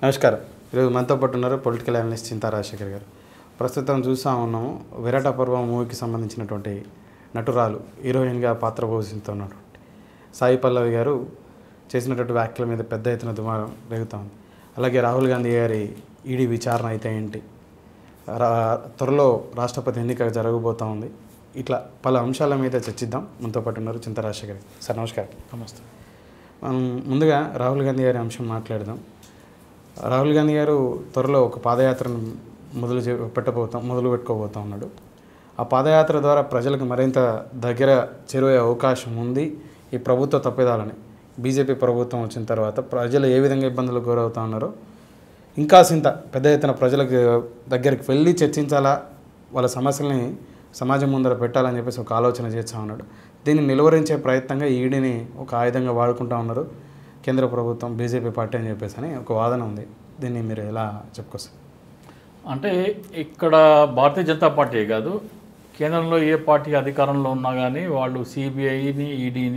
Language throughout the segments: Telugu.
నమస్కారం ఈరోజు మనతో పాటు ఉన్నారు పొలిటికల్ అనలిస్ట్ చింతా రాజశేఖర్ గారు ప్రస్తుతం చూస్తూ ఉన్నాము విరాట పర్వం మూవీకి సంబంధించినటువంటి నటురాలు హీరోయిన్గా పాత్ర పోషిస్తున్నటువంటి సాయి పల్లవి గారు చేసినటువంటి వ్యాఖ్యల మీద పెద్ద ఎత్తున దుమారం రేగుతా ఉంది అలాగే రాహుల్ గాంధీ గారి ఈడీ విచారణ అయితే ఏంటి రా త్వరలో రాష్ట్రపతి ఎన్నిక జరగబోతూ ఉంది ఇట్లా పలు అంశాల మీద చర్చిద్దాం మనతో పాటు ఉన్నారు చింతా రాజశేఖర్ గారు. సార్ నమస్కారం నమస్తే మనం ముందుగా రాహుల్ గాంధీ గారి అంశం మాట్లాడదాం రాహుల్ గాంధీ గారు త్వరలో ఒక పాదయాత్రను మొదలు చే పెట్టబోతాం మొదలు పెట్టుకోబోతా ఉన్నాడు ఆ పాదయాత్ర ద్వారా ప్రజలకు మరింత దగ్గర చేరువే అవకాశం ఉంది ఈ ప్రభుత్వ తప్పిదాలని బీజేపీ ప్రభుత్వం వచ్చిన తర్వాత ప్రజలు ఏ విధంగా ఇబ్బందులకు గురవుతా ఉన్నారో ఇంకా సింత పెద్ద ఎత్తున ప్రజలకు దగ్గరికి వెళ్ళి చర్చించాలా వాళ్ళ సమస్యల్ని సమాజం ముందర పెట్టాలని చెప్పేసి ఒక ఆలోచన చేస్తూ ఉన్నాడు దీన్ని నిలువరించే ప్రయత్నంగా ఈడీని ఒక ఆయుధంగా వాడుకుంటా ఉన్నారు కేంద్ర ప్రభుత్వం బీజేపీ పార్టీ అని చెప్పేసి అని ఒక వాదన ఉంది దీన్ని మీరు ఎలా చెప్పుకొస్తారు అంటే ఇక్కడ భారతీయ జనతా పార్టీ కాదు కేంద్రంలో ఏ పార్టీ అధికారంలో ఉన్నా కానీ వాళ్ళు సిబిఐని ఈడీని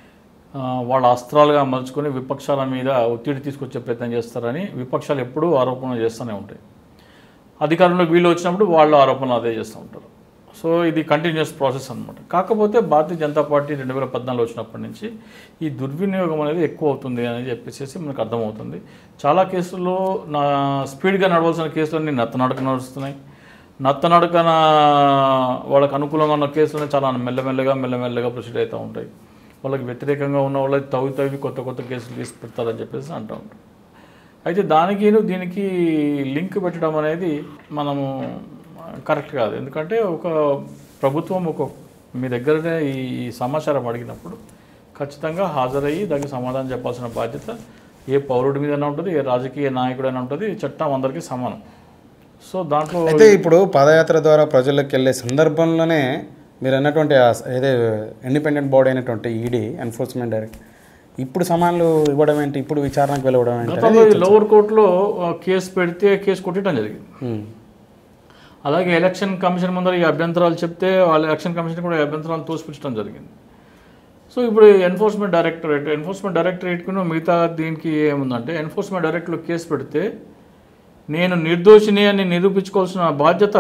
వాళ్ళ అస్త్రాలుగా మలుచుకొని విపక్షాల మీద ఒత్తిడి తీసుకొచ్చే ప్రయత్నం చేస్తారని విపక్షాలు ఎప్పుడూ ఆరోపణలు చేస్తూనే ఉంటాయి అధికారంలో వీళ్ళు వచ్చినప్పుడు వాళ్ళు ఆరోపణలు అదే చేస్తూ ఉంటారు సో ఇది కంటిన్యూస్ ప్రాసెస్ అనమాట కాకపోతే భారతీయ జనతా పార్టీ రెండు వేల పద్నాలుగు వచ్చినప్పటి నుంచి ఈ దుర్వినియోగం అనేది ఎక్కువ అవుతుంది అని చెప్పేసి మనకు అర్థమవుతుంది చాలా కేసుల్లో నా స్పీడ్గా నడవాల్సిన కేసులన్నీ నత్తనడక నడుస్తున్నాయి నత్తనడకన వాళ్ళకి అనుకూలంగా ఉన్న కేసులన్నీ చాలా మెల్లమెల్లగా మెల్లమెల్లగా ప్రొసీడ్ అవుతూ ఉంటాయి వాళ్ళకి వ్యతిరేకంగా ఉన్న వాళ్ళకి తవ్వి తవ్వి కొత్త కొత్త కేసులు తీసి పెడతారని చెప్పేసి అంటూ ఉంటారు అయితే దానికి దీనికి లింక్ పెట్టడం అనేది మనము కరెక్ట్ కాదు ఎందుకంటే ఒక ప్రభుత్వం ఒక మీ దగ్గరనే ఈ సమాచారం అడిగినప్పుడు ఖచ్చితంగా హాజరయ్యి దానికి సమాధానం చెప్పాల్సిన బాధ్యత ఏ పౌరుడి మీదైనా ఉంటుంది ఏ రాజకీయ నాయకుడైనా ఉంటుంది చట్టం అందరికీ సమానం సో దాంట్లో అయితే ఇప్పుడు పాదయాత్ర ద్వారా ప్రజల్లోకి వెళ్ళే సందర్భంలోనే మీరు అన్నటువంటి ఆ స- ఏదే ఇండిపెండెంట్ బాడీ అయినటువంటి ఈడీ ఎన్ఫోర్స్మెంట్ డైరెక్ట్ ఇప్పుడు సమాన్లు ఇవ్వడం ఏంటి ఇప్పుడు విచారణకు వెళ్ళవడం ఏంటి గతంలో ఈ లోవర్ కోర్టులో ఆ, కేసు పెడితే కేసు కొట్టడం జరిగింది ఉమ్. అలాగే ఎలక్షన్ కమిషన్ ముందర ఈ అభ్యంతరాలు చెప్తే వాళ్ళ ఎలక్షన్ కమిషన్ కూడా ఈ అభ్యంతరాలు తోసిపుచ్చడం జరిగింది సో ఇప్పుడు ఎన్ఫోర్స్మెంట్ డైరెక్టరేట్ ఎన్ఫోర్స్మెంట్ డైరెక్టరేట్కు మిగతా దీనికి ఏముందంటే ఎన్ఫోర్స్మెంట్ డైరెక్టర్లో కేసు పెడితే నేను నిర్దోషిని అని నిరూపించుకోవాల్సిన బాధ్యత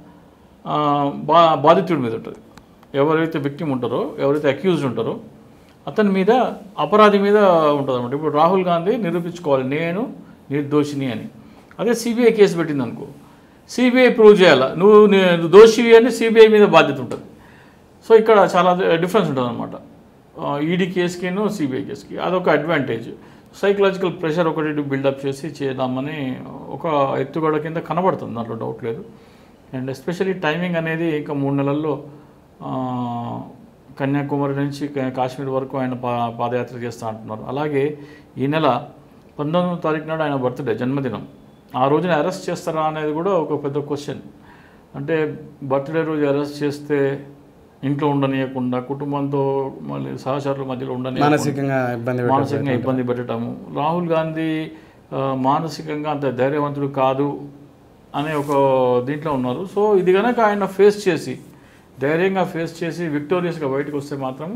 ఆ, బా బాధితుడి మీద ఉంటుంది ఎవరైతే విక్టిమ్ ఉంటారో ఎవరైతే అక్యూజ్డ్ ఉంటారో అతని మీద అపరాధి మీద ఉంటుంది అనమాట ఇప్పుడు రాహుల్ గాంధీ నిరూపించుకోవాలి నేను నిర్దోషిని అని అదే సిబిఐ కేసు పెట్టింది అనుకో సిబిఐ ప్రూవ్ చేయాలి నువ్వు ని- దోషివి అని సిబిఐ మీద బాధ్యత ఉంటుంది సో ఇక్కడ చాలా డిఫరెన్స్ ఉంటుంది అనమాట ఈడీ కేసుకిను సిబిఐ కేసుకి అదొక అడ్వాంటేజ్ సైకలాజికల్ ప్రెషర్ ఒకటి బిల్డప్ చేసి చేద్దామని ఒక ఎత్తుగడ కింద కనబడుతుంది దాంట్లో డౌట్ లేదు అండ్ ఎస్పెషల్లీ టైమింగ్ అనేది ఇంకా మూడు నెలల్లో ఆ, కన్యాకుమారి నుంచి కా- కాశ్మీర్ వరకు ఆయన పా పాదయాత్ర చేస్తూ అంటున్నారు అలాగే ఈ నెల పంతొమ్మిదవ తారీఖు నాడు ఆయన బర్త్డే జన్మదినం ఆ రోజున అరెస్ట్ చేస్తారా అనేది కూడా ఒక పెద్ద క్వశ్చన్ అంటే బర్త్డే రోజు అరెస్ట్ చేస్తే ఇంట్లో ఉండనీయకుండా కుటుంబంతో మళ్ళీ సహచరుల మధ్యలో ఉండని మానసికంగా ఇబ్బంది పెట్ట- మానసికంగా ఇబ్బంది పెట్టడము రాహుల్ గాంధీ ఆ, మానసికంగా అంత ధైర్యవంతుడు కాదు అనే ఒక దీంట్లో ఉన్నారు సో ఇది కనుక ఆయన ఫేస్ చేసి ధైర్యంగా ఫేస్ చేసి విక్టోరియస్గా బయటకు వస్తే మాత్రం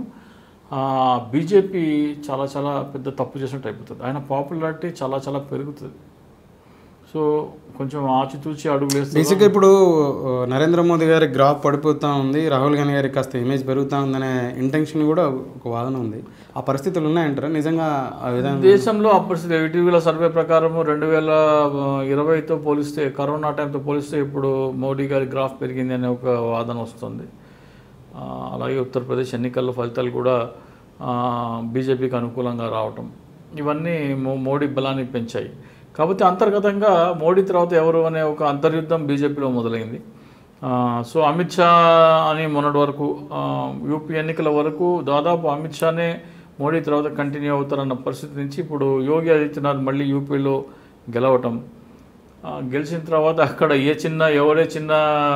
బీజేపీ చాలా చాలా పెద్ద తప్పు చేసినట్టు అయిపోతుంది ఆయన పాపులారిటీ చాలా చాలా పెరుగుతుంది సో కొంచెం ఆచితూచి అడుగులు వేస్తే బేసిక్గా ఇప్పుడు ఆ, నరేంద్ర మోదీ గారి గ్రాఫ్ పడిపోతూ ఉంది రాహుల్ గాంధీ గారికి కాస్త ఇమేజ్ పెరుగుతూ ఉందనే ఇంటెన్షన్ కూడా ఒక వాదన ఉంది ఆ పరిస్థితులు ఉన్నాయంటారా నిజంగా ఆ విధంగా దేశంలో ఆ పరిస్థితి ఇటీవల సర్వే ప్రకారం రెండు వేల ఇరవైతో పోలిస్తే కరోనా టైంతో పోలిస్తే ఇప్పుడు మోడీ గారి గ్రాఫ్ పెరిగింది అనే ఒక వాదన వస్తుంది ఆ, అలాగే ఉత్తరప్రదేశ్ ఎన్నికల ఫలితాలు కూడా బీజేపీకి అనుకూలంగా రావటం ఇవన్నీ మో మోడీ బలాన్ని పెంచాయి కాకపోతే అంతర్గతంగా మోడీ తర్వాత ఎవరు అనే ఒక అంతర్యుద్ధం బీజేపీలో మొదలైంది ఆ, సో అమిత్ షా అని మొన్నటి వరకు ఆ, యూపీ ఎన్నికల వరకు దాదాపు అమిత్ షానే మోడీ తర్వాత కంటిన్యూ అవుతారన్న పరిస్థితి నుంచి ఇప్పుడు యోగి ఆదిత్యనాథ్ మళ్ళీ యూపీలో గెలవటం ఆ, గెలిచిన తర్వాత అక్కడ ఏ చిన్న ఎవరే చిన్న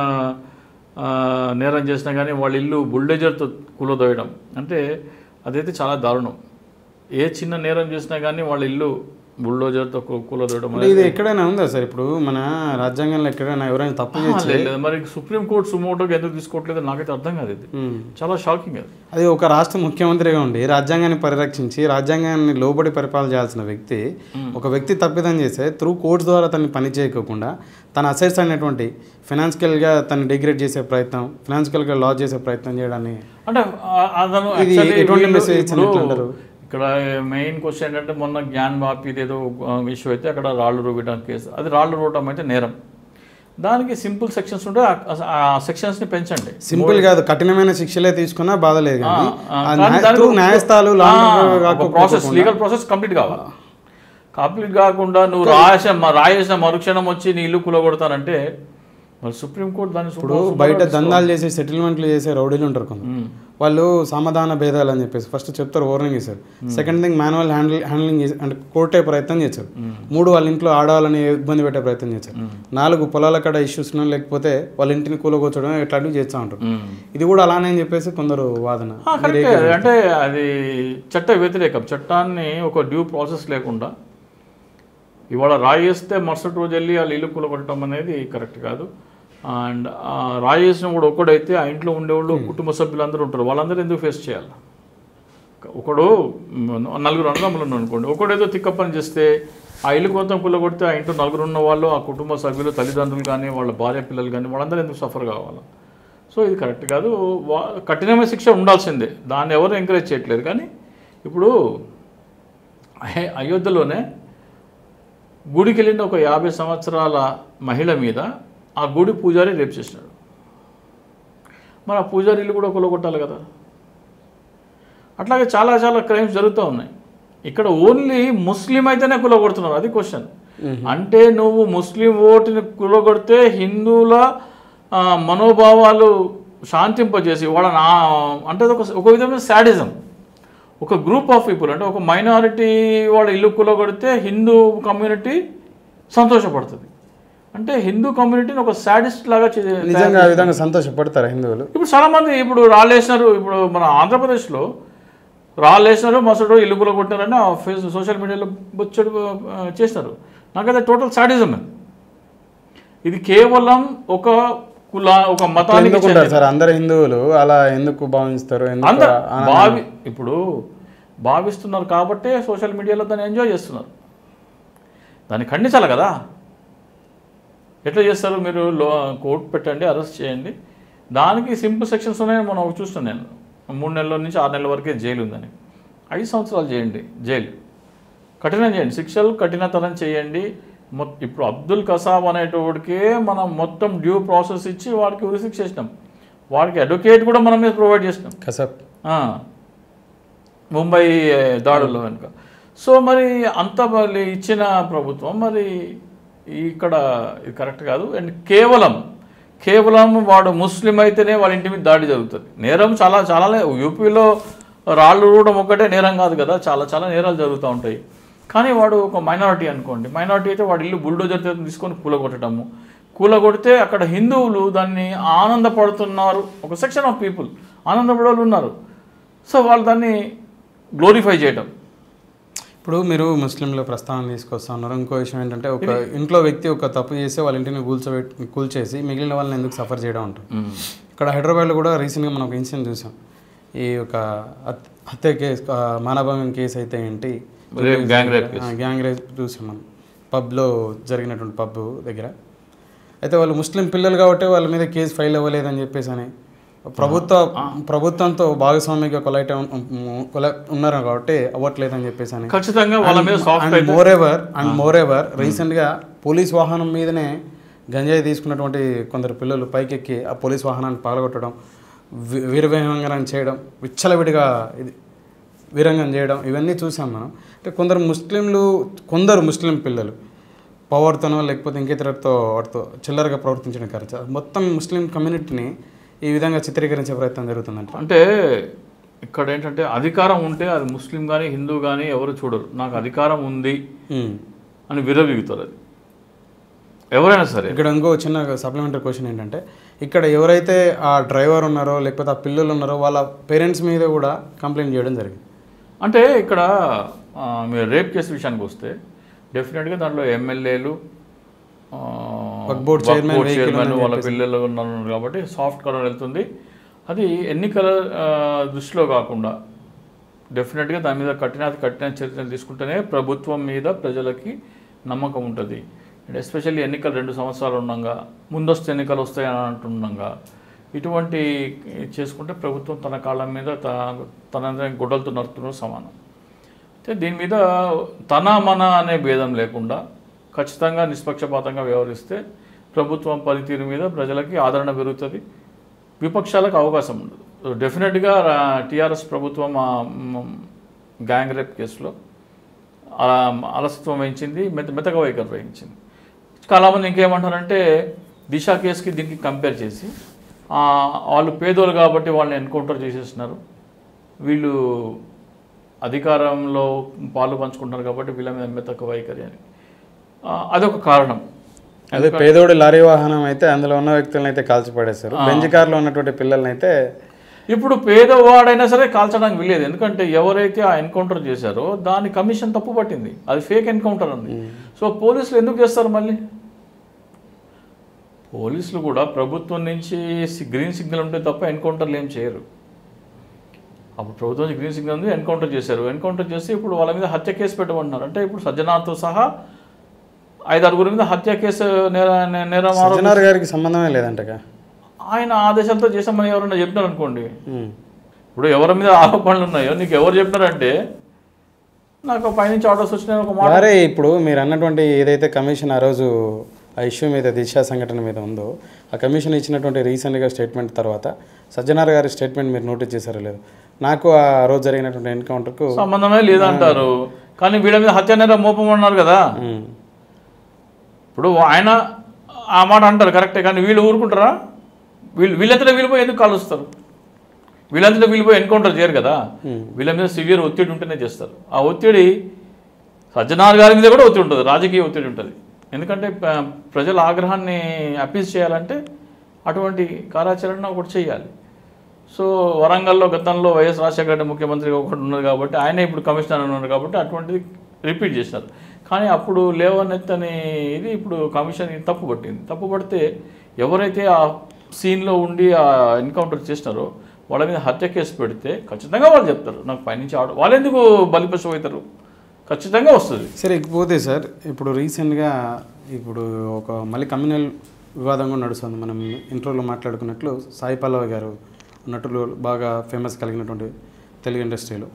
ఆ, నేరం చేసినా కానీ వాళ్ళ ఇల్లు బుల్డేజర్తో కూలదోయడం అంటే అదైతే చాలా దారుణం ఏ చిన్న నేరం చేసినా కానీ వాళ్ళ ఇల్లు బుల్డోజర్తో కూలదోయడం అంటే ఇది ఎక్కడైనా ఉందా సార్ ఇప్పుడు మన రాజ్యాంగంలో ఎక్కడైనా ఎవరైనా తప్పు చేసి లేదు, లేదు. మరి సుప్రీం కోర్టు సుమోటోకి ఎందుకు తీసుకోవట్లేదు నాకైతే అర్థం కాదు ఇది ఉమ్. చాలా షాకింగ్ అది అది ఒక రాష్ట్ర ముఖ్యమంత్రిగా ఉండి రాజ్యాంగాన్ని పరిరక్షించి రాజ్యాంగాన్ని లోబడి పరిపాలన చేయాల్సిన వ్యక్తి ఒక వ్యక్తి తప్పిదం చేస్తే త్రూ కోర్ట్స్ ద్వారా తనని పని చేయకోకుండా తన అసెట్స్ అనేటువంటి ఫినాన్షియల్గా తను డిగ్రేడ్ చేసే ప్రయత్నం ఫినాన్షియల్గా లాస్ చేసే ప్రయత్నం చేయడాన్ని అంటే ఆ- అతను ఇది actually ఎటువంటి వీళ్ళు message ఇప్పుడు ఇచ్చినట్లంటారు? ఇక్కడ మెయిన్ క్వశ్చన్ ఏంటంటే మొన్న జ్ఞాన్ బాపీది ఏదో ఇష్యూ అయితే అక్కడ రాళ్ళు రువ్వడం కేసు అది రాళ్ళు రువ్వడం అయితే నేరం దానికి సింపుల్ సెక్షన్స్ ఉంటే ఆ- ఆ సెక్షన్స్ని పెంచండి సింపుల్ కాదు కఠినమైన శిక్షలే తీసుకున్నా బాధ లేదు కానీ ఆ, ఆ కానీ న్యాయ- దానికి through ఒక- న్యాయస్థానాలు ఆ, లాంటి ఒక కాకపోకుండా- ప్రాసెస్ లీగల్ ప్రాసెస్ కంప్లీట్ కావాలి కంప్లీట్ కాకుండా నువ్వు రాసిన రాయేసిన మరుక్షణం వచ్చి నీ ఇల్లు కూలగొడతానంటే మరి సుప్రీంకోర్టు దాన్ని ఇప్పుడు సుమో- బయట దందాలు చేసే సెటిల్మెంట్లు చేసే రౌడీలు ఉంటారు కొంత మ్మ్. వాళ్ళు సమాధాన భేదాలు అని చెప్పేసి ఫస్ట్ చెప్తారు వార్నింగ్ ఇస్తారు second thing manual handle handling చేసి అంటే కోర్టే ప్రయత్నం చేశారు మూడు వాళ్ళ ఇంట్లో ఆడవాళ్ళని ఇబ్బంది పెట్టే ప్రయత్నం చేశారు నాలుగు పొలాల కాడ ఇష్యూస్ లేకపోతే వాళ్ళ ఇంటిని కూలగొచ్చడం ఇట్లాంటివి చేస్తూ ఉంటారు మ్మ్. ఇది కూడా అలానే అని చెప్పేసి కొందరు వాదన ఆ, కరెక్టే అంటే అది చట్ట వ్యతిరేకం చట్టాన్ని ఒక డ్యూ ప్రాసెస్ లేకుండా ఇవాళ రాయేస్తే మరుసటి రోజు వెళ్ళి వాళ్ళు ఇల్లు కూలగొట్టడం అనేది కరెక్ట్ కాదు అండ్ రాయేసిన కూడా ఒక్కడైతే ఆ ఇంట్లో ఉండేవాళ్ళు కుటుంబ సభ్యులందరూ ఉంటారు వాళ్ళందరూ ఎందుకు ఫేస్ చేయాలి ఒకడు మ్, నలుగురు అన్నదమ్ములు ఉన్నారు అనుకోండి ఒకడేదో తిక్క పని చేస్తే ఆ ఇల్లు మొత్తం కూలగొడితే ఆ ఇంట్లో నలుగురు ఉన్న వాళ్ళు ఆ కుటుంబ సభ్యులు తల్లిదండ్రులు కానీ వాళ్ళ భార్య పిల్లలు కానీ వాళ్ళందరూ ఎందుకు సఫర్ కావాలి సో ఇది కరెక్ట్ కాదు వా- కఠినమైన శిక్ష ఉండాల్సిందే దాన్ని ఎవరు ఎంకరేజ్ చేయట్లేదు కానీ ఇప్పుడు అహే- అయోధ్యలోనే గుడికి వెళ్ళిన ఒక యాభై సంవత్సరాల మహిళ మీద ఆ గుడి పూజారి రేపు చేసినాడు మరి ఆ పూజారి ఇల్లు కూడా కొలగొట్టాలి కదా అట్లాగే చాలా చాలా క్రైమ్స్ జరుగుతూ ఉన్నాయి ఇక్కడ ఓన్లీ ముస్లిం అయితేనే కులగొడుతున్నారు అది క్వశ్చన్ అంటే నువ్వు ముస్లిం ఓటుని కులగొడితే హిందువుల ఆ, మనోభావాలు శాంతింపజేసి వాళ్ళని ఆ- అంటే అది ఒక ఒక విధమైన శాడిజం ఒక గ్రూప్ ఆఫ్ పీపుల్ అంటే ఒక మైనారిటీ వాళ్ళ ఇల్లు కులగొడితే హిందూ కమ్యూనిటీ సంతోషపడుతుంది అంటే హిందూ కమ్యూనిటీని ఒక సాడిస్ట్ లాగా చే- నిజంగా ఆ విధంగా సంతోషపడతారు హిందువులు ఇప్పుడు చాలా మంది ఇప్పుడు రాళ్ళేసినారు ఇప్పుడు మన ఆంధ్రప్రదేశ్లో రాళ్ళేసినారు మసడు ఇల్లు కూడా కొట్టినారని ఆ ఫేస్ సోషల్ మీడియాలో బొచ్చడు ఆ, చేసినారు నాకైతే టోటల్ సాడిజం అది ఇది కేవలం ఒక కుల ఒక మతానికి ఎందుకుంటారు సార్ అందరు హిందువులు అలా ఎందుకు భావిస్తారు ఎందుకు అందరు ఆ- భావి ఇప్పుడు భావిస్తున్నారు కాబట్టే సోషల్ మీడియాలో దాన్ని ఎంజాయ్ చేస్తున్నారు దాన్ని ఖండించాలి కదా ఎట్లా చేస్తారు మీరు లో కోర్టు పెట్టండి అరెస్ట్ చేయండి దానికి సింపుల్ సెక్షన్స్ ఉన్నాయని మనం ఒకటి చూస్తాను నేను మూడు నెలల నుంచి ఆరు నెలల వరకే జైలు ఉందని ఐదు సంవత్సరాలు చేయండి జైలు కఠినం చేయండి శిక్షలు కఠినతరం చేయండి మొ- ఇప్పుడు అబ్దుల్ కసాబ్ అనేటోడికే మనం మొత్తం డ్యూ ప్రాసెస్ ఇచ్చి వాడికి ఉరిశిక్ష చేసినాం వాడికి అడ్వకేట్ కూడా మనం మీద ప్రొవైడ్ చేసినాం కసబ్ ఆ, ముంబై దాడుల్లో వెనుక సో మరి అంత మళ్ళీ ఇచ్చిన ప్రభుత్వం మరి ఇక్కడ ఇది కరెక్ట్ కాదు అండ్ కేవలం కేవలం వాడు ముస్లిం అయితేనే వాళ్ళ ఇంటి మీద దాడి జరుగుతుంది నేరం చాలా చాలా యూపీలో రాళ్ళు రూడడం ఒక్కటే నేరం కాదు కదా చాలా చాలా నేరాలు జరుగుతూ ఉంటాయి కానీ వాడు ఒక మైనారిటీ అనుకోండి మైనారిటీ అయితే వాడి ఇల్లు బుల్డోజర్ చేత తీసుకొని కూలగొట్టడము కూలగొడితే అక్కడ హిందువులు దాన్ని ఆనందపడుతున్నారు ఒక సెక్షన్ ఆఫ్ పీపుల్ ఆనందపడే వాళ్ళు ఉన్నారు సో వాళ్ళు దాన్ని గ్లోరిఫై చేయడం ఇప్పుడు మీరు ముస్లింల ప్రస్తావన తీసుకొస్తా ఉన్నారు ఇంకో విషయం ఏంటంటే ఒక ఇంట్లో వ్యక్తి ఒక తప్పు చేసి వాళ్ళ ఇంటిని కూల్చోబెట్టి కూల్చేసి మిగిలిన వాళ్ళని ఎందుకు సఫర్ చేయడం ఉంటుంది ఇక్కడ హైదరాబాద్లో కూడా రీసెంట్గా మనం ఒక ఇన్సిడెంట్ చూసాం ఈ యొక్క హత్- హత్య కేసు ఆ, మానభంగం కేసు అయితే ఏంటి రేప్ గ్యాంగ్ రేప్ ఆ, గ్యాంగ్ రేప్ చూసాం మనం పబ్లో జరిగినటువంటి పబ్ దగ్గర అయితే వాళ్ళు ముస్లిం పిల్లలు కాబట్టి వాళ్ళ మీద కేసు ఫైల్ అవ్వలేదని చెప్పేసి అని ప్రభుత్వ ప్రభుత్వంతో భాగస్వామిగా కొలైట్ కొల ఉన్నారు కాబట్టి అవ్వట్లేదని చెప్పేసి అని ఖచ్చితంగా వాళ్ళ మీద soft and more ever and more ever రీసెంట్గా పోలీస్ వాహనం మీదనే గంజాయి తీసుకున్నటువంటి కొందరు పిల్లలు పైకెక్కి ఆ పోలీస్ వాహనాన్ని పగలగొట్టడం వి- వీరవిహంగనం చేయడం విచ్చలవిడిగా ఇది వీరంగం చేయడం ఇవన్నీ చూసాం మనం అంటే కొందరు ముస్లింలు కొందరు ముస్లిం పిల్లలు పవర్తోనో లేకపోతే ఇంకేతరతో వాటితో చిల్లరగా ప్రవర్తించడం ఖర్చు మొత్తం ముస్లిం కమ్యూనిటీని ఈ విధంగా చిత్రీకరించే ప్రయత్నం జరుగుతుందంట అంటే ఇక్కడ ఏంటంటే అధికారం ఉంటే అది ముస్లిం కానీ హిందూ కానీ ఎవరు చూడరు నాకు అధికారం ఉంది ఉమ్. అని విరవిగుతారు అది ఎవరైనా సరే ఇక్కడ ఇంకో చిన్న సప్లిమెంటరీ క్వశ్చన్ ఏంటంటే ఇక్కడ ఎవరైతే ఆ డ్రైవర్ ఉన్నారో లేకపోతే ఆ పిల్లలు ఉన్నారో వాళ్ళ పేరెంట్స్ మీద కూడా కంప్లైంట్ చేయడం జరిగింది అంటే ఇక్కడ ఆ, మీరు రేప్ కేసు విషయానికి వస్తే డెఫినెట్గా దాంట్లో ఎమ్మెల్యేలు Work board chairman, vehicle ఉందని వాళ్ళ పిల్లలు ఉన్నారు కాబట్టి సాఫ్ట్ కలర్ వెళ్తుంది అది ఎన్నికల ఆ, దృష్టిలో కాకుండా డెఫినెట్గా దాని మీద కఠిన కఠిన చర్యలు తీసుకుంటేనే ప్రభుత్వం మీద ప్రజలకి నమ్మకం ఉంటుంది అండ్ ఎస్పెషల్లీ ఎన్నికలు రెండు సంవత్సరాలు ఉండగా ముందస్తు ఎన్నికలు వస్తాయని అంటుండగా ఇటువంటి చేసుకుంటే ప్రభుత్వం తన కాళ్ళ మీద త- తన గుడ్డలతో నడుతున్న సమానం అయితే దీని మీద తన మన అనే భేదం లేకుండా ఖచ్చితంగా నిష్పక్షపాతంగా వ్యవహరిస్తే ప్రభుత్వం పనితీరు మీద ప్రజలకి ఆదరణ పెరుగుతుంది విపక్షాలకు అవకాశం ఉండదు సో డెఫినెట్గా టీఆర్ఎస్ ప్రభుత్వం ఆ, మ్, గ్యాంగ్ రేప్ కేసులో ఆ, అలసత్వం వహించింది మెత మెతక వైఖరి వహించింది చాలామంది ఇంకేమంటారంటే దిశ కేసుకి దీనికి కంపేర్ చేసి ఆ, వాళ్ళు పేదోళ్ళు కాబట్టి వాళ్ళని ఎన్కౌంటర్ చేసేస్తున్నారు వీళ్ళు అధికారంలో పాలు పంచుకుంటున్నారు కాబట్టి వీళ్ళ మీద మెతక వైఖరి అని ఆ, అదొక కారణం అదే పేదోడి లారీ వాహనం అయితే అందులో ఉన్న వ్యక్తులను అయితే కాల్చి పడేశారు బెంజ్ కార్లో ఉన్నటువంటి పిల్లల్ని అయితే ఇప్పుడు పేదవాడైనా సరే కాల్చడానికి వీలేదు ఎందుకంటే ఎవరైతే ఆ ఎన్కౌంటర్ చేశారో దాని కమిషన్ తప్పు పట్టింది అది ఫేక్ ఎన్కౌంటర్ అంది సో పోలీసులు ఎందుకు చేస్తారు మళ్ళీ పోలీసులు కూడా ప్రభుత్వం నుంచి సి- గ్రీన్ సిగ్నల్ ఉంటే తప్ప ఎన్కౌంటర్లు ఏం చేయరు అప్పుడు ప్రభుత్వం నుంచి గ్రీన్ సిగ్నల్ ఉంది ఎన్కౌంటర్ చేశారు ఎన్కౌంటర్ చేసి ఇప్పుడు వాళ్ళ మీద హత్య కేసు పెట్టమంటున్నారు అంటే ఇప్పుడు సజ్జనార్తో సహా ఐదారుగురి మీద హత్య కేసు నేర నే- నేరం ఆరోపణ సజ్జనార్ గారికి సంబంధమే లేదంటగా ఆయన ఆదేశాలతో చేశామని ఎవరైనా చెప్పినారు అనుకోండి ఉమ్. ఇప్పుడు ఎవరి మీద ఆరోపణలు ఉన్నాయో నీకు ఎవరు చెప్పినారంటే నాకు పైనుంచి ఆర్డర్స్ వచ్చినాయి ఒక మాట వారే ఇప్పుడు మీరు అన్నటువంటి ఏదైతే కమిషన్ ఆ రోజు ఆ ఇష్యూ మీద దిశ సంఘటన మీద ఉందో ఆ కమిషన్ ఇచ్చినటువంటి రీసెంట్గా స్టేట్మెంట్ తర్వాత సజ్జనార్ గారి స్టేట్మెంట్ మీరు నోటీస్ చేశారో లేదు నాకు ఆ రోజు జరిగినటువంటి ఎన్కౌంటర్కు సంబంధమే లేదంటారు కానీ వీళ్ళ మీద హత్య నేరం మోపమన్నారు కదా ఉమ్. ఇప్పుడు ఆయన ఆ మాట అంటారు కరెక్టే కానీ వీళ్ళు ఊరుకుంటారా వీళ్ళు వీళ్ళంతటా వీళ్ళిపోయి ఎందుకు కాలుస్తారు వీళ్ళంతటా వీళ్ళిపోయి ఎన్కౌంటర్ చేయరు కదా వీళ్ళ మీద సివియర్ ఒత్తిడి ఉంటేనే చేస్తారు ఆ ఒత్తిడి సజ్జనార్ గారి మీద కూడా ఒత్తిడి ఉంటుంది రాజకీయ ఒత్తిడి ఉంటుంది ఎందుకంటే ప- ప్రజల ఆగ్రహాన్ని అపీల్ చేయాలంటే అటువంటి కార్యాచరణ ఒకటి చేయాలి సో వరంగల్లో గతంలో వైఎస్ రాజశేఖర రెడ్డి ముఖ్యమంత్రిగా ఒకటి ఉన్నది కాబట్టి ఆయనే ఇప్పుడు కమిషనర్ ఉన్నారు కాబట్టి అటువంటిది రిపీట్ చేసినారు కానీ అప్పుడు లేవనెత్తని ఇది ఇప్పుడు కమిషన్ తప్పు పట్టింది తప్పు పడితే ఎవరైతే ఆ సీన్లో ఉండి ఆ ఎన్కౌంటర్ చేసినారో వాళ్ళ మీద హత్య కేసు పెడితే ఖచ్చితంగా వాళ్ళు చెప్తారు నాకు పైనుంచి ఆర్డర్ వాళ్ళు ఎందుకు బలిపశు అవుతారు ఖచ్చితంగా వస్తుంది సరే ఇకపోతే సార్ ఇప్పుడు రీసెంట్గా ఇప్పుడు ఒక మళ్ళీ కమ్యూనల్ వివాదం కూడా నడుస్తుంది మనం ఇంట్రోలో మాట్లాడుకున్నట్లు సాయి పల్లవి గారు నటులు బాగా ఫేమస్ కలిగినటువంటి తెలుగు ఇండస్ట్రీలో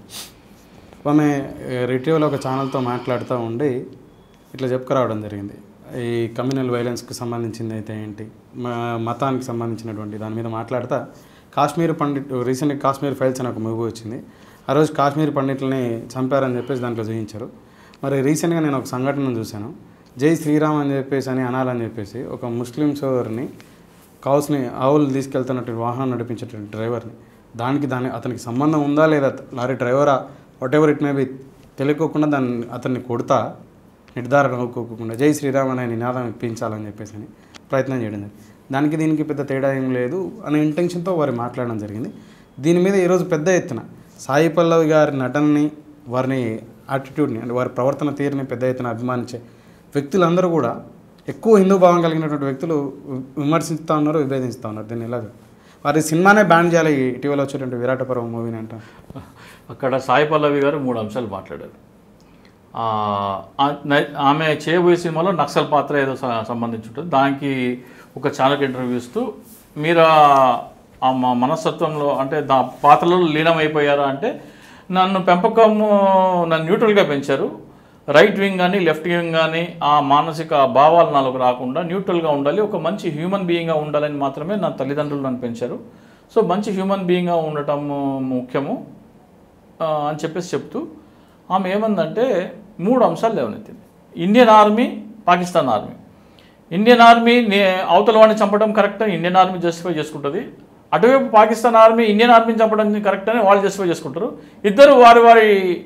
ఆమె రిటీవ్లో ఒక ఛానల్తో మాట్లాడుతూ ఉండి ఇట్లా చెప్పుకురావడం జరిగింది ఈ కమ్యూనల్ వైలెన్స్కి సంబంధించింది అయితే ఏంటి మ- మతానికి సంబంధించినటువంటి దాని మీద మాట్లాడుతా కాశ్మీర్ పండిట్ రీసెంట్గా కాశ్మీర్ ఫైల్స్ అని ఒక మూవీ వచ్చింది ఆ రోజు కాశ్మీర్ పండిట్లని చంపారని చెప్పేసి దాంట్లో చూపించారు మరి రీసెంట్గా నేను ఒక సంఘటన చూశాను జై శ్రీరామ్ అని చెప్పేసి అని అనాలని చెప్పేసి ఒక ముస్లిం సోదరిని కౌస్ని ఆవులు తీసుకెళ్తున్నట్టు వాహనం నడిపించేటువంటి డ్రైవర్ని దానికి దాని అతనికి సంబంధం ఉందా లేదా లారీ డ్రైవరా whatever it may be తెలియకోకుండా దాన్ని అతన్ని కొడతా నిర్ధారణ అవ్వకోకుండా జై శ్రీరామ్ అనే నినాదం ఇప్పించాలని చెప్పేసి అని ప్రయత్నం చేయడం జరిగింది దానికి దీనికి పెద్ద తేడా ఏం లేదు అనే ఇంటెన్షన్తో వారు మాట్లాడడం జరిగింది దీని మీద ఈరోజు పెద్ద ఎత్తున సాయి పల్లవి గారి నటనని వారిని యాటిట్యూడ్ని అంటే వారి ప్రవర్తన తీరుని పెద్ద ఎత్తున అభిమానించే వ్యక్తులందరూ కూడా ఎక్కువ హిందూ భావం కలిగినటువంటి వ్యక్తులు వి- విమర్శిస్తూ ఉన్నారు విభేదిస్తూ ఉన్నారు దీన్ని ఎలా వారి సినిమానే బ్యాన్ చేయాలి ఇటీవల వచ్చేటువంటి విరాట పర్వం మూవీని అంటారు అక్కడ సాయి పల్లవి గారు మూడు అంశాలు మాట్లాడారు ఆ, ఆ నై- ఆమె చేయబోయే సినిమాలో నక్సల్ పాత్ర ఏదో స- సంబంధించి ఉంటుంది దానికి ఒక ఛానల్ ఇంటర్వ్యూ ఇస్తూ మీరు ఆ- ఆ మా మనస్తత్వంలో అంటే దా పాత్రలో లీనమైపోయారా అంటే నన్ను పెంపకము నన్ను న్యూట్రల్గా పెంచారు రైట్ వింగ్ కానీ లెఫ్ట్ వింగ్ కానీ ఆ మానసిక భావాలు నాలోకి రాకుండా న్యూట్రల్గా ఉండాలి ఒక మంచి హ్యూమన్ బీయింగ్గా ఉండాలని మాత్రమే నా తల్లిదండ్రులు నన్ను పెంచారు సో మంచి హ్యూమన్ బీయింగ్గా ఉండటం ముఖ్యము ఆ, అని చెప్పేసి చెప్తూ ఆమె ఏమందంటే మూడు అంశాలు లేవనెత్తింది Indian army Pakistan army Indian army నే అవతల వాడిని చంపడం కరెక్ట్ ఇండియన్ ఆర్మీ జస్టిఫై చేసుకుంటుంది అటువైపు పాకిస్తాన్ ఆర్మీ ఇండియన్ ఆర్మీని చంపడం కరెక్ట్ అని వాళ్ళు జస్టిఫై చేసుకుంటారు ఇద్దరు వారి వారి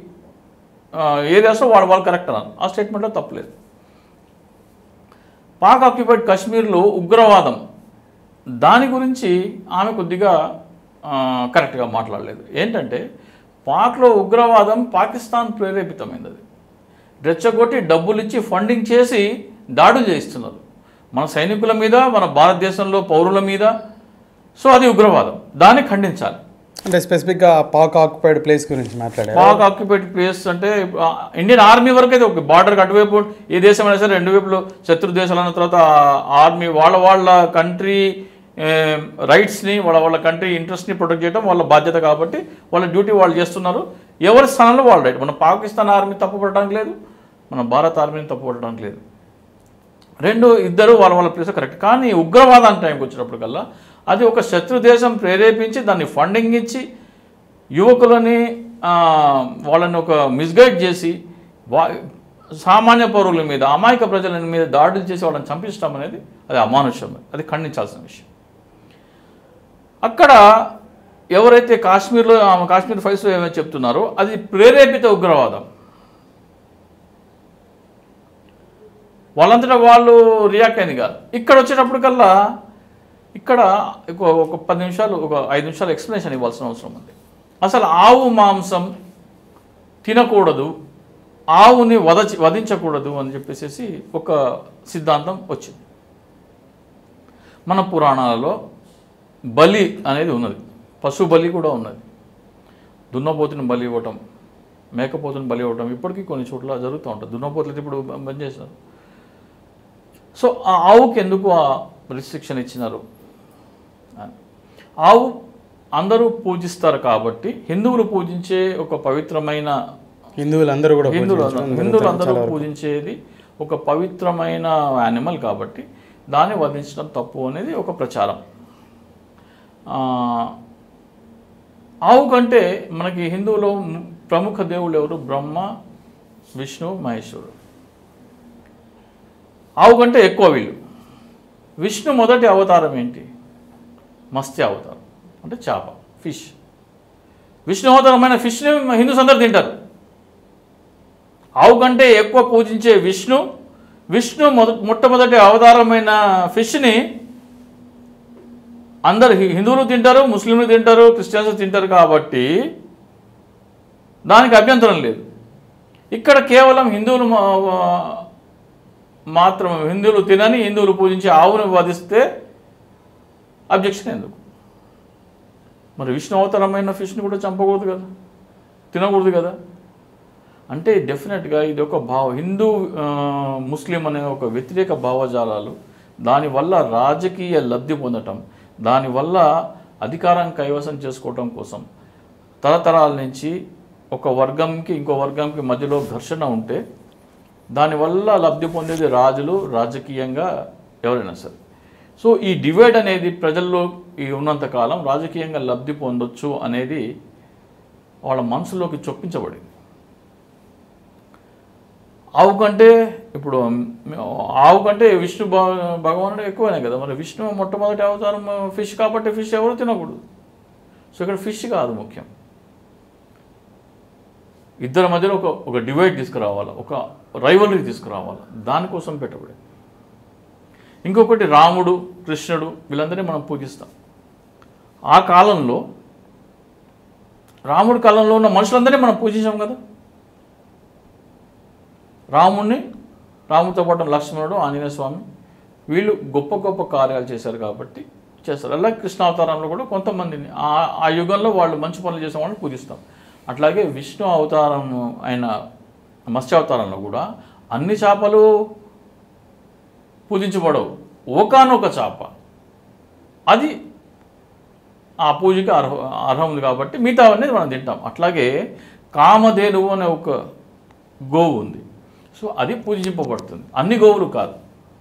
ఏరియాస్లో వాళ్ళు వాళ్ళు కరెక్ట్ అన్నారు ఆ స్టేట్మెంట్లో తప్పలేదు పాక్ ఆక్యుపైడ్ కాశ్మీర్లో ఉగ్రవాదం దాని గురించి ఆమె కొద్దిగా ఆ, కరెక్ట్గా మాట్లాడలేదు ఏంటంటే పాక్లో ఉగ్రవాదం పాకిస్తాన్ ప్రేరేపితమైనది రెచ్చగొట్టి డబ్బులు ఇచ్చి ఫండింగ్ చేసి దాడులు చేయిస్తున్నారు మన సైనికుల మీద మన భారతదేశంలో పౌరుల మీద సో అది ఉగ్రవాదం దాన్ని ఖండించాలి అంటే స్పెసిఫిక్గా పాక్ ఆక్యుపైడ్ ప్లేస్ గురించి మాట్లాడారు పాక్ ఆక్యుపైడ్ ప్లేస్ అంటే ఆ, ఇండియన్ ఆర్మీ వరకు అయితే ఒక బార్డర్కి అటువైపు ఏ దేశం అయినా సరే రెండు వైపులు శత్రు దేశాలు అన్న తర్వాత ఆర్మీ వాళ్ళ వాళ్ళ కంట్రీ రైట్స్ని వాళ్ళ వాళ్ళ కంట్రీ ఇంట్రెస్ట్ని ప్రొటెక్ట్ చేయడం వాళ్ళ బాధ్యత కాబట్టి వాళ్ళ డ్యూటీ వాళ్ళు చేస్తున్నారు ఎవరి స్థానంలో వాళ్ళ రైట్ మన పాకిస్తాన్ ఆర్మీ తప్పుపడడానికి లేదు మన భారత ఆర్మీని తప్పుపడడానికి లేదు రెండు ఇద్దరు వాళ్ళ వాళ్ళ ప్లేస్ కరెక్ట్ కానీ ఉగ్రవాదం టైంకి వచ్చినప్పటికల్లా అది ఒక శత్రు దేశం ప్రేరేపించి దాన్ని ఫండింగ్ ఇచ్చి యువకులని ఆ, వాళ్ళని ఒక మిస్గైడ్ చేసి వా సామాన్య పౌరుల మీద అమాయక ప్రజల మీద దాడులు చేసి వాళ్ళని చంపించడం అనేది అది అమానుష్యం అది ఖండించాల్సిన విషయం అక్కడ ఎవరైతే కాశ్మీర్లో ఆ కాశ్మీర్ ఫైల్స్లో ఏమైతే చెప్తున్నారో అది ప్రేరేపిత ఉగ్రవాదం వాళ్ళంతటా వాళ్ళు రియాక్ట్ అయింది కాదు ఇక్కడ వచ్చేటప్పటికల్లా ఇక్కడ ఒక ఒక పది నిమిషాలు ఒక ఐదు నిమిషాలు ఎక్స్ప్లెనేషన్ ఇవ్వాల్సిన అవసరం ఉంది అసలు ఆవు మాంసం తినకూడదు ఆవుని వద వధించకూడదు అని చెప్పేసి ఒక సిద్ధాంతం వచ్చింది మన పురాణాలలో బలి అనేది ఉన్నది పశు బలి కూడా ఉన్నది దున్నపోతుని బలి ఇవ్వటం మేకపోతుని బలి ఇవ్వటం ఇప్పటికీ కొన్ని చోట్ల జరుగుతూ ఉంటుంది దున్నపోతులు అయితే ఇప్పుడు బంద్ చేసినారు సో ఆ ఆవుకి ఎందుకు ఆ రిస్ట్రిక్షన్ ఇచ్చినారు అని. ఆవు అందరూ పూజిస్తారు కాబట్టి హిందువులు పూజించే ఒక పవిత్రమైన హిందువులందరూ కూడా హిందువులు పూజించడం హిందువులు జరుగుతుంది అందరూ చాలా వరకు. పూజించేది ఒక పవిత్రమైన యానిమల్ కాబట్టి దాన్ని వధించడం తప్పు అనేది ఒక ప్రచారం ఆ, ఆవు కంటే మనకి హిందువులో ము- ప్రముఖ దేవుళ్ళు ఎవరు బ్రహ్మ విష్ణు మహేశ్వరుడు ఆవు కంటే ఎక్కువ వీళ్ళు విష్ణు మొదటి అవతారం ఏంటి మత్స్య అవతారం అంటే చేప ఫిష్ విష్ణు అవతారమైన ఫిష్ని హిందూస్ అందరు తింటారు ఆవు కంటే ఎక్కువ పూజించే విష్ణు విష్ణు మొద మొట్టమొదటి అవతారమైన ఫిష్ని అందరు హి- హిందువులు తింటారు ముస్లింలు తింటారు క్రిస్టియన్స్ తింటారు కాబట్టి దానికి అభ్యంతరం లేదు ఇక్కడ కేవలం హిందువులు మా- మాత్రం హిందువులు తినని హిందువులు పూజించే ఆవును వధిస్తే అబ్జెక్షన్ ఎందుకు మరి విష్ణు అవతారమైన ఫిష్ని కూడా చంపకూడదు కదా తినకూడదు కదా అంటే డెఫినెట్గా ఇది ఒక భావ హిందూ ఆ, ముస్లిం అనే ఒక వ్యతిరేక భావజాలాలు దానివల్ల రాజకీయ లబ్ధి పొందటం దానివల్ల అధికారం కైవసం చేసుకోవటం కోసం తరతరాల నుంచి ఒక వర్గంకి ఇంకో వర్గంకి మధ్యలో ఘర్షణ ఉంటే దానివల్ల లబ్ధి పొందేది రాజులు రాజకీయంగా ఎవరైనా సరే సో ఈ డివైడ్ అనేది ప్రజల్లో ఈ ఉన్నంతకాలం రాజకీయంగా లబ్ధి పొందొచ్చు అనేది వాళ్ళ మనసులోకి చొప్పించబడింది ఆవు కంటే ఇప్పుడు ఆవు కంటే విష్ణు భగ- భగవానుడు ఎక్కువనే కదా మరి విష్ణు మొట్టమొదటి అవతారం ఫిష్ కాబట్టి ఫిష్ ఎవరు తినకూడదు సో ఇక్కడ ఫిష్ కాదు ముఖ్యం ఇద్దరి మధ్యలో ఒక ఒక డివైడ్ తీసుకురావాలి ఒక రైవలరీ తీసుకురావాలి దానికోసం పెట్టబడి ఇంకొకటి రాముడు కృష్ణుడు వీళ్ళందరినీ మనం పూజిస్తాం ఆ కాలంలో రాముడి కాలంలో ఉన్న మనుషులందరినీ మనం పూజించాం కదా రాముణ్ణి రాముడితో పాటు లక్ష్మణుడు ఆంజనేయ స్వామి వీళ్ళు గొప్ప గొప్ప కార్యాలు చేశారు కాబట్టి చేస్తారు అలాగే కృష్ణావతారంలో కూడా కొంతమందిని ఆ ఆ యుగంలో వాళ్ళు మంచి పనులు చేసిన వాళ్ళని పూజిస్తాం అట్లాగే విష్ణు అవతారం అయిన మత్స్యావతారంలో కూడా అన్ని చేపలు పూజించబడవు ఒకనొక చేప అది ఆ పూజకి అర్హ అర్హం ఉంది కాబట్టి మిగతా అనేది మనం తింటాం అట్లాగే కామధేనువు అనే ఒక గోవు ఉంది సో అది పూజింపబడుతుంది అన్ని గోవులు కాదు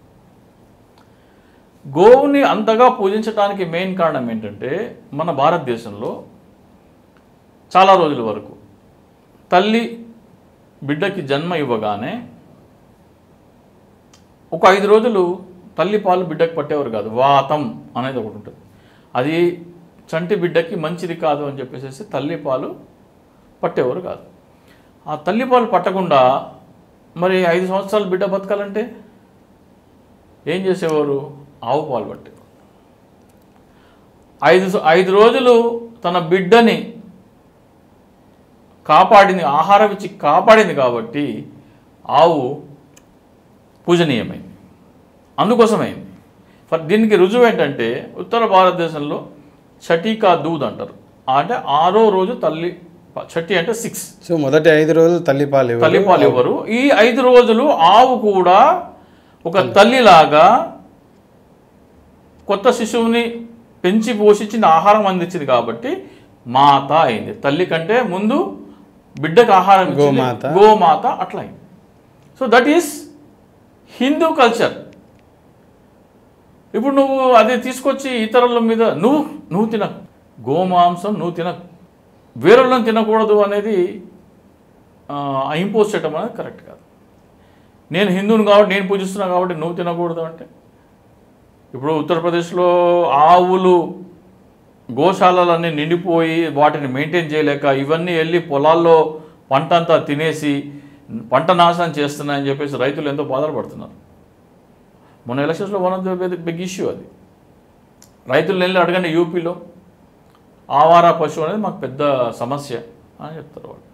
గోవుని అంతగా పూజించడానికి మెయిన్ కారణం ఏంటంటే మన భారతదేశంలో చాలా రోజుల వరకు తల్లి బిడ్డకి జన్మ ఇవ్వగానే ఒక ఐదు రోజులు తల్లి పాలు బిడ్డకి పట్టేవారు కాదు వాతం అనేది ఒకటి ఉంటుంది అది చంటి బిడ్డకి మంచిది కాదు అని చెప్పేసి తల్లి పాలు పట్టేవారు కాదు ఆ తల్లి పాలు పట్టకుండా మరి ఐదు సంవత్సరాలు బిడ్డ బతకాలంటే ఏం చేసేవారు ఆవు పాలు పట్టేవారు ఐదు స- ఐదు రోజులు తన బిడ్డని కాపాడింది ఆహారం ఇచ్చి కాపాడింది కాబట్టి ఆవు పూజనీయమైంది అందుకోసమైంది ఫర్ దీనికి రుజువు ఏంటంటే ఉత్తర భారతదేశంలో చటీకా దూద్ అంటారు అంటే ఆరో రోజు తల్లి ప- చట్టి అంటే సిక్స్ సో మొదటి ఐదు రోజులు తల్లిపాలు ఇవ్వరు. తల్లిపాలు ఇవ్వరు ఈ ఐదు రోజులు ఆవు కూడా ఒక తల్లిలాగా కొత్త శిశువుని పెంచి పోషించిన ఆహారం అందించింది కాబట్టి మాత అయింది తల్లి కంటే ముందు బిడ్డకు ఆహారం ఇచ్చింది. గోమాత. గోమాత అట్లా అయింది so that is Hindu culture ఇప్పుడు నువ్వు అది తీసుకొచ్చి ఇతరుల మీద నువ్వు నువ్వు తినకు గోమాంసం నువ్వు తినకు వేరొళ్ళని తినకూడదు అనేది ఇంపోజ్ చేయడం అనేది కరెక్ట్ కాదు నేను హిందువుని కాబట్టి నేను పూజిస్తున్నా కాబట్టి నువ్వు తినకూడదు అంటే ఇప్పుడు ఉత్తరప్రదేశ్లో ఆవులు గోశాలలన్నీ నిండిపోయి వాటిని మెయింటైన్ చేయలేక ఇవన్నీ వెళ్ళి పొలాల్లో పంట అంతా తినేసి పంట నాశనం చేస్తున్నాయని చెప్పేసి రైతులు ఎంతో బాధలు పడుతున్నారు మొన్న ఎలక్షన్స్లో one of the big issue అది రైతులు వెళ్ళి అడగండి యూపీలో ఆవారా పశువు అనేది మాకు పెద్ద సమస్య అని చెప్తారు వాళ్ళు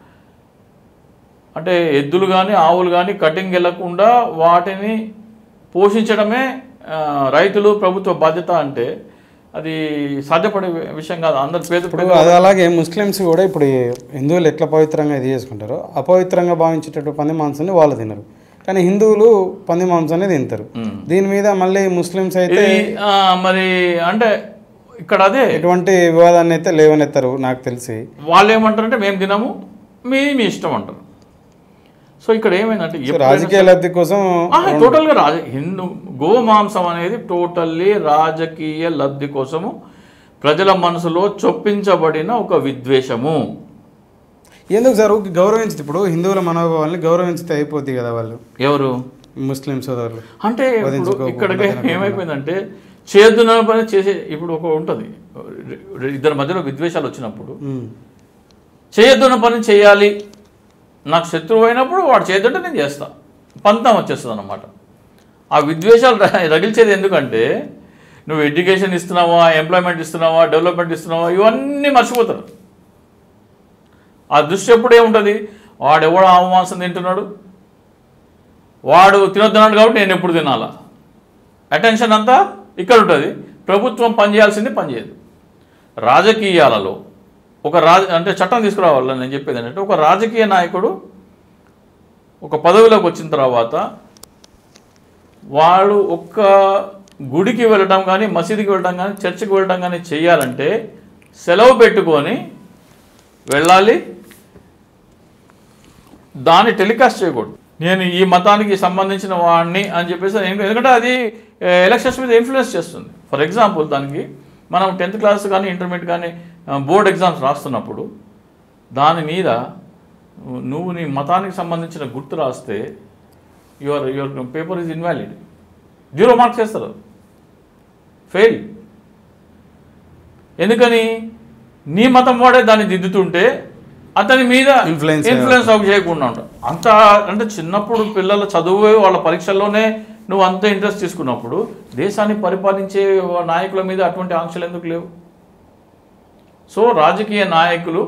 అంటే ఎద్దులు కానీ ఆవులు కానీ కటింగ్ వెళ్ళకుండా వాటిని పోషించడమే ఆ, రైతులు ప్రభుత్వ బాధ్యత అంటే అది సాధ్యపడే విషయం కాదు అందరు పేద ఇప్పుడు అది అలాగే ముస్లిమ్స్ కూడా ఇప్పుడు ఈ హిందువులు ఎట్లా పవిత్రంగా ఇది చేసుకుంటారో అపవిత్రంగా భావించేటట్టు పంది మాంసాన్ని వాళ్ళు తినరు కానీ హిందువులు పంది మాంసాన్ని తింటారు మ్మ్. దీని మీద మళ్ళీ ముస్లిమ్స్ అయితే ఇది ఆ, మరి అంటే ఇక్కడ అదే ఎటువంటి వివాదాన్ని అయితే లేవనెత్తారు నాకు తెలిసి వాళ్ళు ఏమంటారంటే మేము తినము మీ మీ ఇష్టం అంటారు సో ఇక్కడ ఏమైందంటే సో ఎప్పుడైనా రాజకీయ లబ్ధి కోసం ఆహా, టోటల్గా రాజ హిందూ గోమాంసం అనేది టోటల్లీ రాజకీయ లబ్ధి కోసము ప్రజల మనసులో చొప్పించబడిన ఒక విద్వేషము ఎందుకు సార్ ఊరికే గౌరవించితే ఇప్పుడు హిందువుల మనోభావాల్ని గౌరవించితే అయిపోద్ది కదా వాళ్ళు ఎవరు ముస్లిం సోదరులు అంటే ఇప్పుడు వధించుకోకుండా ఇక్కడికి తినకుండా. ఏమైపోయిందంటే చేదున పని చేసే ఇప్పుడు ఒక ఉంటుంది ఇద్దరి మధ్యలో విద్వేషాలు వచ్చినప్పుడు మ్మ్. చేయొద్దున్న పని చేయాలి నాకు శత్రువు అయినప్పుడు వాడు చేయొద్దంటే నేను చేస్తా పంతం వచ్చేస్తుంది అనమాట ఆ విద్వేషాలు ర- రగిల్చేది ఎందుకంటే నువ్వు ఎడ్యుకేషన్ ఇస్తున్నావా ఎంప్లాయ్మెంట్ ఇస్తున్నావా డెవలప్మెంట్ ఇస్తున్నావా ఇవన్నీ మర్చిపోతారు ఆ దృష్టి ఎప్పుడు ఏముంటుంది వాడు ఎవడు ఆమాంసం తింటున్నాడు వాడు తినొద్దున్నాడు కాబట్టి నేను ఎప్పుడు తినాలా అటెన్షన్ అంతా ఇక్కడ ఉంటుంది ప్రభుత్వం పనిచేయాల్సింది పనిచేయదు రాజకీయాలలో ఒక రాజ అంటే చట్టం తీసుకురావాలని నేను చెప్పేది ఏంటంటే ఒక రాజకీయ నాయకుడు ఒక పదవిలోకి వచ్చిన తర్వాత వాడు ఒక్క గుడికి వెళ్ళడం కానీ మసీదుకి వెళ్ళడం కానీ చర్చికి వెళ్ళడం కానీ చేయాలంటే సెలవు పెట్టుకొని వెళ్ళాలి దాన్ని టెలికాస్ట్ చేయకూడదు నేను ఈ మతానికి సంబంధించిన వాడిని అని చెప్పేసి నేను- ఎందుకంటే అది ఎలక్షన్స్ మీద ఇన్ఫ్లుయెన్స్ చేస్తుంది ఫర్ ఎగ్జాంపుల్ దానికి మనం టెన్త్ క్లాస్ కానీ ఇంటర్మీడియట్ కానీ బోర్డ్ ఎగ్జామ్స్ రాస్తున్నప్పుడు దాని మీద నువ్వు నీ మతానికి సంబంధించిన గుర్తు రాస్తే your your paper is invalid zero marks చేస్తారు ఫెయిల్ ఎందుకని నీ మతం వాడే దాన్ని దిద్దుతుంటే అతని మీద Influence ఇన్ఫ్లుయెన్స్ అవి చేయకుండా ఉంటాం అంత అంటే చిన్నప్పుడు పిల్లల చదువు వాళ్ళ పరీక్షల్లోనే నువ్వు అంత ఇంట్రెస్ట్ తీసుకున్నప్పుడు దేశాన్ని పరిపాలించే నాయకుల మీద అటువంటి ఆంక్షలు ఎందుకు లేవు సో రాజకీయ నాయకులు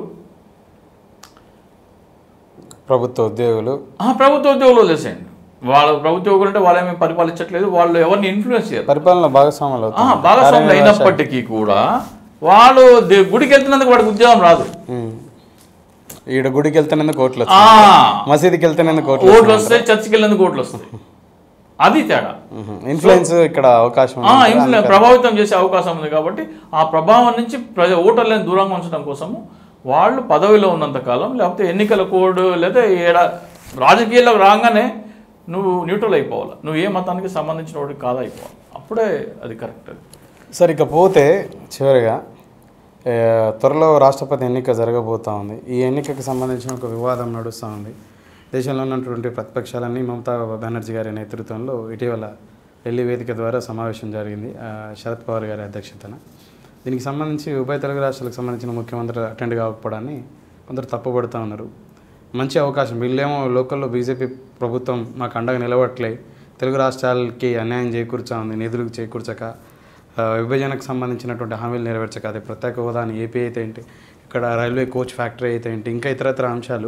ప్రభుత్వ ఉద్యోగులు ఆ ప్రభుత్వ ఉద్యోగులు వదిలేసేయండి వాళ్ళ ప్రభుత్వ ఉద్యోగులు అంటే వాళ్ళేమీ పరిపాలించట్లేదు వాళ్ళు ఎవరిని ఇన్ఫ్లుయెన్స్ చేయరు పరిపాలన భాగస్వాములు ఆ, అవుతారు. భాగస్వాములు అయినప్పటికీ కూడా వాళ్ళు దే- గుడికి వెళ్తున్నందుకు వాడికి ఉద్యోగం రాదు మ్మ్. ఈడ గుడికి వెళ్తానందుకు ఓట్లు ఆ, వస్తాయి మసీదుకి వెళ్తానందుకు ఓట్లు ఓట్లు వస్తాయి చర్చికి వెళ్ళేందుకు ఓట్లు వస్తాయి అది తేడా ఇన్ఫ్లుయెన్స్ ఇక్కడ అవకాశం ఆ, ఉంది. ఇన్ఫ్లుయెన్స్ ప్రభావితం చేసే అవకాశం ఉంది కాబట్టి ఆ ప్రభావం నుంచి ప్రజ ఓటర్లను దూరంగా ఉంచడం కోసము వాళ్ళు పదవిలో ఉన్నంత కాలం లేకపోతే ఎన్నికల కోడ్ లేదా ఏడ రాజకీయాలకు రాగానే నువ్వు న్యూట్రల్ అయిపోవాలి నువ్వు ఏ మతానికి సంబంధించిన వాడికి కాదా అయిపోవాలి అప్పుడే అది కరెక్ట్ అది సరే ఇక పోతే చివరిగా ఏ, త్వరలో రాష్ట్రపతి ఎన్నిక జరగబోతా ఉంది ఈ ఎన్నికకు సంబంధించిన ఒక వివాదం నడుస్తూ ఉంది దేశంలో ఉన్నటువంటి ప్రతిపక్షాలన్నీ మమతా బెనర్జీ గారి నేతృత్వంలో ఇటీవల ఢిల్లీ వేదిక ద్వారా సమావేశం జరిగింది ఆ, శరద్ పవార్ గారి అధ్యక్షతన దీనికి సంబంధించి ఉభయ తెలుగు రాష్ట్రాలకు సంబంధించిన ముఖ్యమంత్రి అటెండ్ కాకపోవడాన్ని కొందరు తప్పుపడుతూ ఉన్నారు మంచి అవకాశం వీళ్ళేమో లోకల్లో బీజేపీ ప్రభుత్వం మాకు అండగా నిలవట్లే తెలుగు రాష్ట్రాలకి అన్యాయం చేకూర్చా ఉంది నిధులు చేకూర్చక ఆ, విభజనకు సంబంధించినటువంటి హామీలు నెరవేర్చక అది ప్రత్యేక హోదాని ఏపీ అయితే ఏంటి ఇక్కడ రైల్వే కోచ్ ఫ్యాక్టరీ అయితే ఏంటి ఇంకా ఇతరత్ర అంశాలు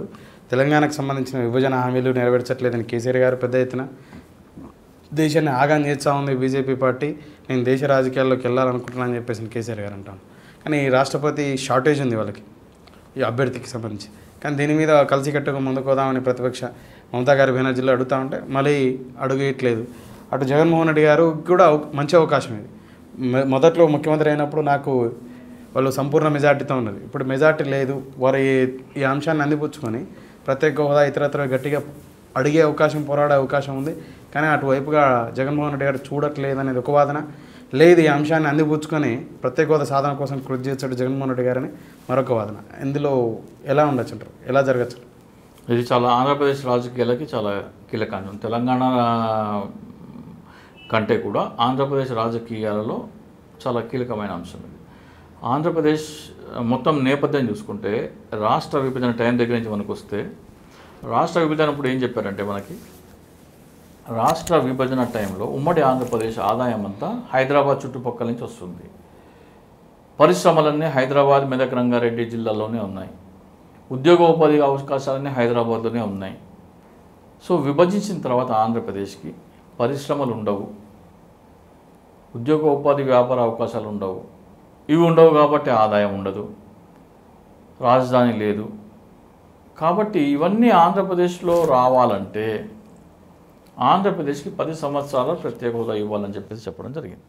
తెలంగాణకు సంబంధించిన విభజన హామీలు నెరవేర్చట్లేదని కేసీఆర్ గారు పెద్ద ఎత్తున దేశాన్ని ఆగా చేస్తూ ఉంది బీజేపీ పార్టీ నేను దేశ రాజకీయాల్లోకి వెళ్ళాలనుకుంటున్నాను అని చెప్పేసి కేసీఆర్ గారు అంటాను కానీ రాష్ట్రపతి షార్టేజ్ ఉంది వాళ్ళకి ఈ అభ్యర్థికి సంబంధించి కానీ దీని మీద కలిసికట్టుగా ముందుకు పోదామని ప్రతిపక్ష మమతా గారి బెనర్జీలో అడుగుతా ఉంటే మళ్ళీ అడుగేయట్లేదు అటు జగన్మోహన్ రెడ్డి గారు కూడా ఒక మంచి అవకాశం ఇది మొ- మొదట్లో ముఖ్యమంత్రి అయినప్పుడు నాకు వాళ్ళు సంపూర్ణ మెజార్టీతో ఉన్నది ఇప్పుడు మెజార్టీ లేదు వారు ఈ- ఈ అంశాన్ని అందిపుచ్చుకొని ప్రత్యేక హోదా ఇతరత్ర గట్టిగా అడిగే అవకాశం పోరాడే అవకాశం ఉంది కానీ అటువైపుగా జగన్మోహన్ రెడ్డి గారు చూడట్లేదు అనేది ఒక వాదన లేదు ఈ అంశాన్ని అందిపుచ్చుకొని ప్రత్యేక హోదా సాధన కోసం కృషి చేస్తాడు జగన్మోహన్ రెడ్డి గారని మరొక వాదన ఇందులో ఎలా ఉండొచ్చు అంటారు ఎలా జరగచ్చు ఇది చాలా ఆంధ్రప్రదేశ్ రాజకీయాలకి చాలా కీలక అంశం తెలంగాణ ఆ, కంటే కూడా ఆంధ్రప్రదేశ్ రాజకీయాలలో చాలా కీలకమైన అంశం ఇది ఆంధ్రప్రదేశ్ ఆ, మొత్తం నేపథ్యం చూసుకుంటే రాష్ట్ర విభజన టైం దగ్గర నుంచి మనకు వస్తే రాష్ట్ర విభజన ఇప్పుడు ఏం చెప్పారంటే మనకి రాష్ట్ర విభజన టైంలో ఉమ్మడి ఆంధ్రప్రదేశ్ ఆదాయం అంతా హైదరాబాద్ చుట్టుపక్కల నుంచి వస్తుంది పరిశ్రమలన్నీ హైదరాబాద్ మెదక్ రంగారెడ్డి జిల్లాలోనే ఉన్నాయి ఉద్యోగ ఉపాధి అవకాశాలన్నీ హైదరాబాద్లోనే ఉన్నాయి సో విభజించిన తర్వాత ఆంధ్రప్రదేశ్కి పరిశ్రమలు ఉండవు ఉద్యోగ ఉపాధి వ్యాపార అవకాశాలు ఉండవు ఇవి ఉండవు కాబట్టి ఆదాయం ఉండదు రాజధాని లేదు కాబట్టి ఇవన్నీ ఆంధ్రప్రదేశ్లో రావాలంటే ఆంధ్రప్రదేశ్కి పది సంవత్సరాల ప్రత్యేక హోదా ఇవ్వాలని చెప్పేసి చెప్పడం జరిగింది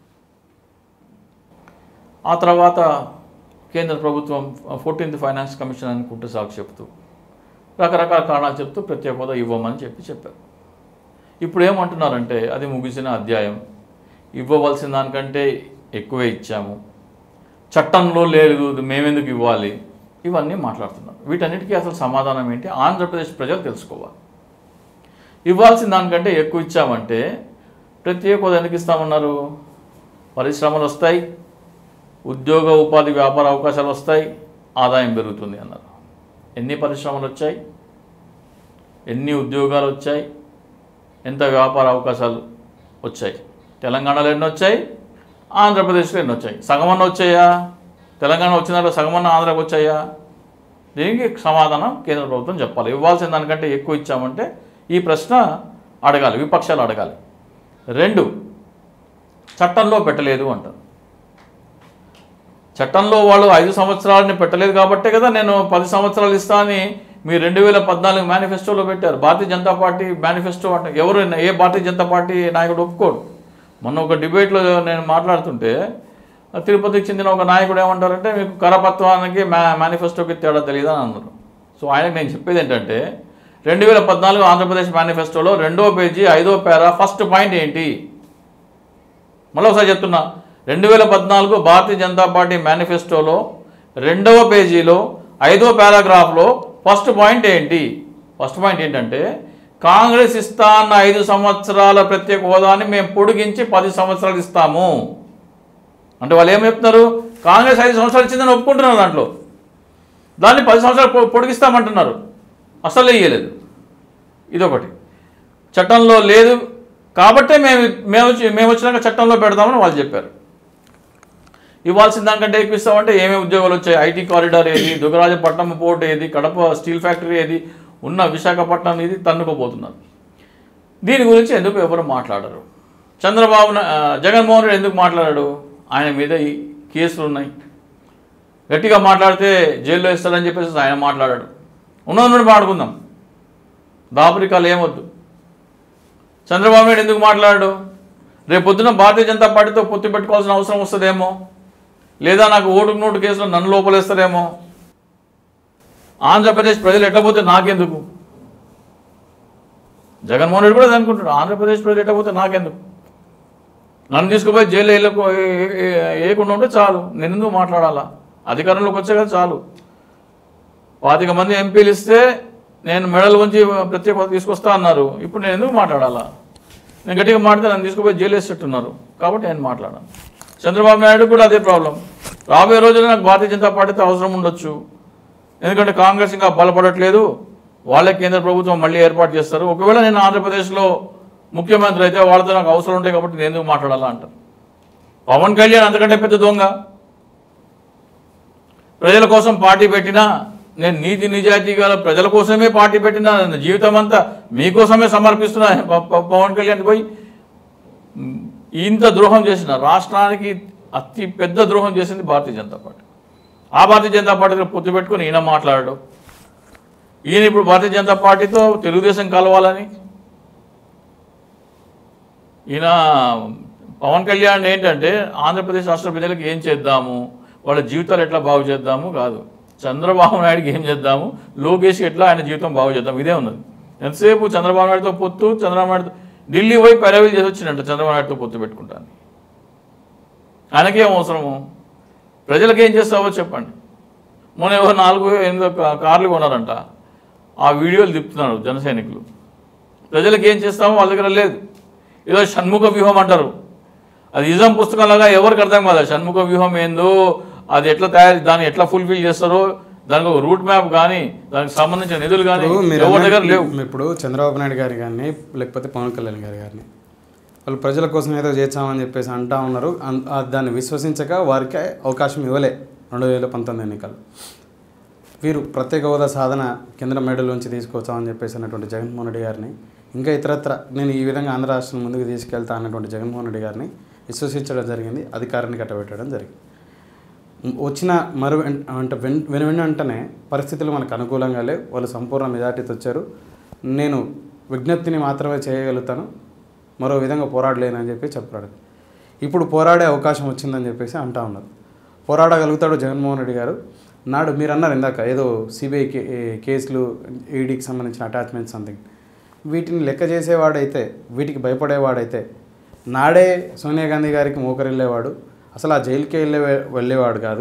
ఆ తర్వాత కేంద్ర ప్రభుత్వం ఫోర్టీన్త్ ఫైనాన్స్ కమిషన్ అనుకుంటే సాకు చెప్తూ రకరకాల కారణాలు చెప్తూ ప్రత్యేక హోదా ఇవ్వమని చెప్పి చెప్పారు ఇప్పుడు ఏమంటున్నారంటే అది ముగిసిన అధ్యాయం ఇవ్వవలసిన దానికంటే ఎక్కువే ఇచ్చాము చట్టంలో లేదు మేమెందుకు ఇవ్వాలి ఇవన్నీ మాట్లాడుతున్నారు వీటన్నిటికీ అసలు సమాధానం ఏంటి ఆంధ్రప్రదేశ్ ప్రజలు తెలుసుకోవాలి ఇవ్వాల్సిన దానికంటే ఎక్కువ ఇచ్చామంటే ప్రత్యేక హోదా ఎందుకు ఇస్తామన్నారు పరిశ్రమలు వస్తాయి ఉద్యోగ ఉపాధి వ్యాపార అవకాశాలు వస్తాయి ఆదాయం పెరుగుతుంది అన్నారు ఎన్ని పరిశ్రమలు వచ్చాయి ఎన్ని ఉద్యోగాలు వచ్చాయి ఎంత వ్యాపార అవకాశాలు వచ్చాయి తెలంగాణలో ఎన్ని వచ్చాయి ఆంధ్రప్రదేశ్లో ఎన్ని వచ్చాయి సగమన్న వచ్చాయా తెలంగాణ వచ్చిన దాంట్లో సగమన్న ఆంధ్రాకి వచ్చాయా దీనికి సమాధానం కేంద్ర ప్రభుత్వం చెప్పాలి ఇవ్వాల్సిన దానికంటే ఎక్కువ ఇచ్చామంటే ఈ ప్రశ్న అడగాలి విపక్షాలు అడగాలి రెండు చట్టంలో పెట్టలేదు అంటారు చట్టంలో వాళ్ళు ఐదు సంవత్సరాలని పెట్టలేదు కాబట్టే కదా నేను పది సంవత్సరాలు ఇస్తా అని మీ రెండు వేల పద్నాలుగు మేనిఫెస్టోలో పెట్టారు భారతీయ జనతా పార్టీ మేనిఫెస్టో అంటే ఎవరు ఏ భారతీయ జనతా పార్టీ నాయకుడు ఒప్పుకోడు మొన్న ఒక డిబేట్లో నేను మాట్లాడుతుంటే తిరుపతికి చెందిన ఒక నాయకుడు ఏమంటారంటే మీకు కరపత్వానికి మే మేనిఫెస్టోకి తేడా తెలియదు అని అన్నారు సో ఆయనకు నేను చెప్పేది ఏంటంటే రెండు వేల పద్నాలుగు ఆంధ్రప్రదేశ్ మేనిఫెస్టోలో రెండో పేజీ ఐదో పేరా ఫస్ట్ పాయింట్ ఏంటి మళ్ళీ ఒకసారి చెప్తున్నా రెండు వేల పద్నాలుగు భారతీయ జనతా పార్టీ మేనిఫెస్టోలో రెండవ పేజీలో ఐదో పారాగ్రాఫ్లో ఫస్ట్ పాయింట్ ఏంటి ఫస్ట్ పాయింట్ ఏంటంటే కాంగ్రెస్ ఇస్తా అన్న ఐదు సంవత్సరాల ప్రత్యేక హోదాని మేము పొడిగించి పది సంవత్సరాలు ఇస్తాము అంటే వాళ్ళు ఏం చెప్తున్నారు కాంగ్రెస్ ఐదు సంవత్సరాలు ఇచ్చిందని ఒప్పుకుంటున్నారు దాంట్లో దాన్ని పది సంవత్సరాలు పొ- పొడిగిస్తామంటున్నారు అసలు ఇయ్యలేదు ఇదొకటి చట్టంలో లేదు కాబట్టే మేము మేము వచ్చి మేము వచ్చినాక చట్టంలో పెడదామని వాళ్ళు చెప్పారు ఇవ్వాల్సిన దానికంటే ఎక్కువ ఇస్తామంటే ఏమేమి ఉద్యోగాలు వచ్చాయి ఐటీ కారిడార్ ఏది దుగరాజపట్నం పోర్ట్ ఏది కడప స్టీల్ ఫ్యాక్టరీ ఏది ఉన్న విశాఖపట్నం ఇది తన్నుకోబోతున్నారు దీని గురించి ఎందుకు ఎవరు మాట్లాడరు చంద్రబాబు నా- ఆ, జగన్మోహన్ రెడ్డి ఎందుకు మాట్లాడాడు ఆయన మీద ఈ కేసులు ఉన్నాయి గట్టిగా మాట్లాడితే జైల్లో ఇస్తారని చెప్పేసి ఆయన మాట్లాడాడు ఉన్నది నుండి మాట్లాడుకుందాం దాపరికాలు ఏమొద్దు చంద్రబాబు నాయుడు ఎందుకు మాట్లాడాడు రేపు పొద్దున భారతీయ జనతా పార్టీతో పొత్తు పెట్టుకోవాల్సిన అవసరం వస్తుందేమో లేదా నాకు ఓటుకు నోటు కేసులో నన్ను లోపలేస్తారేమో ఆంధ్రప్రదేశ్ ప్రజలు ఎట్లా పోతే నాకెందుకు జగన్మోహన్ రెడ్డి కూడా అదే అనుకుంటాడు ఆంధ్రప్రదేశ్ ప్రజలు ఎట్లా పోతే నాకెందుకు నన్ను తీసుకుపోయి జైలు వేయలకు వేయకుండా ఉంటే చాలు నేను ఎందుకు మాట్లాడాలా అధికారంలోకి వచ్చే కదా చాలు పాతిక మంది ఎంపీలు ఇస్తే నేను మెడల్ ఉంచి ప్రత్యేక హోదా తీసుకొస్తా అన్నారు ఇప్పుడు నేను ఎందుకు మాట్లాడాలా నేను గట్టిగా మాట్లాడితే నన్ను తీసుకుపోయి జైలు వేసేట్టున్నారు కాబట్టి నేను మాట్లాడాను చంద్రబాబు నాయుడు కూడా అదే ప్రాబ్లం రాబోయే రోజుల్లో నాకు భారతీయ జనతా పార్టీతో అవసరం ఉండొచ్చు ఎందుకంటే కాంగ్రెస్ ఇంకా బలపడట్లేదు వాళ్ళే కేంద్ర ప్రభుత్వం మళ్ళీ ఏర్పాటు చేస్తారు ఒకవేళ నేను ఆంధ్రప్రదేశ్లో ముఖ్యమంత్రి అయితే వాళ్ళతో నాకు అవసరం ఉంటాయి కాబట్టి నేను ఎందుకు మాట్లాడాలా అంటారు పవన్ కళ్యాణ్ అంతకంటే పెద్ద దొంగ ప్రజల కోసం పార్టీ పెట్టినా నేను నీతి నిజాయితీ గల ప్రజల కోసమే పార్టీ పెట్టిన నా జీవితం అంతా మీకోసమే సమర్పిస్తున్నా ప- ప- పవన్ కళ్యాణ్ పోయి మ్, ఇంత ద్రోహం చేసిన రాష్ట్రానికి అతి పెద్ద ద్రోహం చేసింది భారతీయ జనతా పార్టీ ఆ భారతీయ జనతా పార్టీతో పొత్తు పెట్టుకుని ఈయన మాట్లాడాడు ఈయన ఇప్పుడు భారతీయ జనతా పార్టీతో తెలుగుదేశం కలవాలని ఈయన పవన్ కళ్యాణ్ ఏంటంటే ఆంధ్రప్రదేశ్ రాష్ట్ర ప్రజలకు ఏం చేద్దాము వాళ్ళ జీవితాలు ఎట్లా బాగు చేద్దాము కాదు చంద్రబాబు నాయుడుకి ఏం చేద్దాము లోకేష్ ఎట్లా ఆయన జీవితం బాగు చేద్దాం ఇదే ఉన్నది ఎంతసేపు చంద్రబాబు నాయుడుతో పొత్తు చంద్రబాబు నాయుడుతో ఢిల్లీ పోయి పరవీలు చేసి వచ్చిందంట చంద్రబాబు నాయుడుతో పొత్తు పెట్టుకుంటాను ఆయనకేం అవసరము ప్రజలకు ఏం చేస్తావో చెప్పండి మొన్న ఎవరు నాలుగు ఎనిమిదో కా- కార్లు కొన్నారంట ఆ వీడియోలు తిప్పుతున్నారు జన సైనికులు ప్రజలకు ఏం చేస్తామో వాళ్ళ దగ్గర లేదు ఏదో షణ్ముఖ వ్యూహం అంటారు అది నిజం పుస్తకంలాగా ఎవరికి అర్థం కాదు ఆ షణ్ముఖ వ్యూహం ఏందో అది ఎట్లా తయారు దాన్ని ఎట్లా ఫుల్ఫిల్ చేస్తారో దానికి ఒక రూట్ మ్యాప్ కానీ దానికి సంబంధించిన నిధులు కానీ ఇప్పుడు మీరు ఎవరి దగ్గర అన్నట్టు లేవు ఇప్పుడు చంద్రబాబు నాయుడు గారి కానీ లేకపోతే పవన్ కళ్యాణ్ గారి కానీ వాళ్ళు ప్రజల కోసం ఏదో చేస్తామని చెప్పేసి అంటా ఉన్నారు అన్- ఆ దాన్ని విశ్వసించక వారికి అవకాశం ఇవ్వలే రెండు వేల పంతొమ్మిది ఎన్నికలు వీరు ప్రత్యేక హోదా సాధన కేంద్ర మేడలోంచి తీసుకొచ్చామని చెప్పేసి అన్నటువంటి జగన్మోహన్ రెడ్డి గారిని ఇంకా ఇతరత్ర నేను ఈ విధంగా ఆంధ్ర రాష్ట్రం ముందుకు తీసుకెళ్తా అన్నటువంటి జగన్మోహన్ రెడ్డి గారిని విశ్వసించడం జరిగింది అధికారాన్ని కట్టబెట్టడం జరిగింది వచ్చిన మరు వెం- అంటే వెన్ వెను వెను వెంటనే పరిస్థితులు మనకు అనుకూలంగా లేవు వాళ్ళు సంపూర్ణ మెజార్టీతో వచ్చారు నేను విజ్ఞప్తిని మాత్రమే చేయగలుగుతాను మరో విధంగా పోరాడలేనని చెప్పి చెప్పాడు ఇప్పుడు పోరాడే అవకాశం వచ్చిందని చెప్పేసి అంటా ఉన్నారు పోరాడగలుగుతాడు జగన్మోహన్ రెడ్డి గారు నాడు మీరు అన్నారు ఇందాక ఏదో సిబిఐ కే కేసులు ఈడీకి సంబంధించిన అటాచ్మెంట్ సంథింగ్ వీటిని లెక్క చేసేవాడైతే వీటికి భయపడేవాడైతే నాడే సోనియా గాంధీ గారికి మోకరిల్లేవాడు అసలు ఆ జైలుకే వెళ్ళే వెళ్ళేవాడు కాదు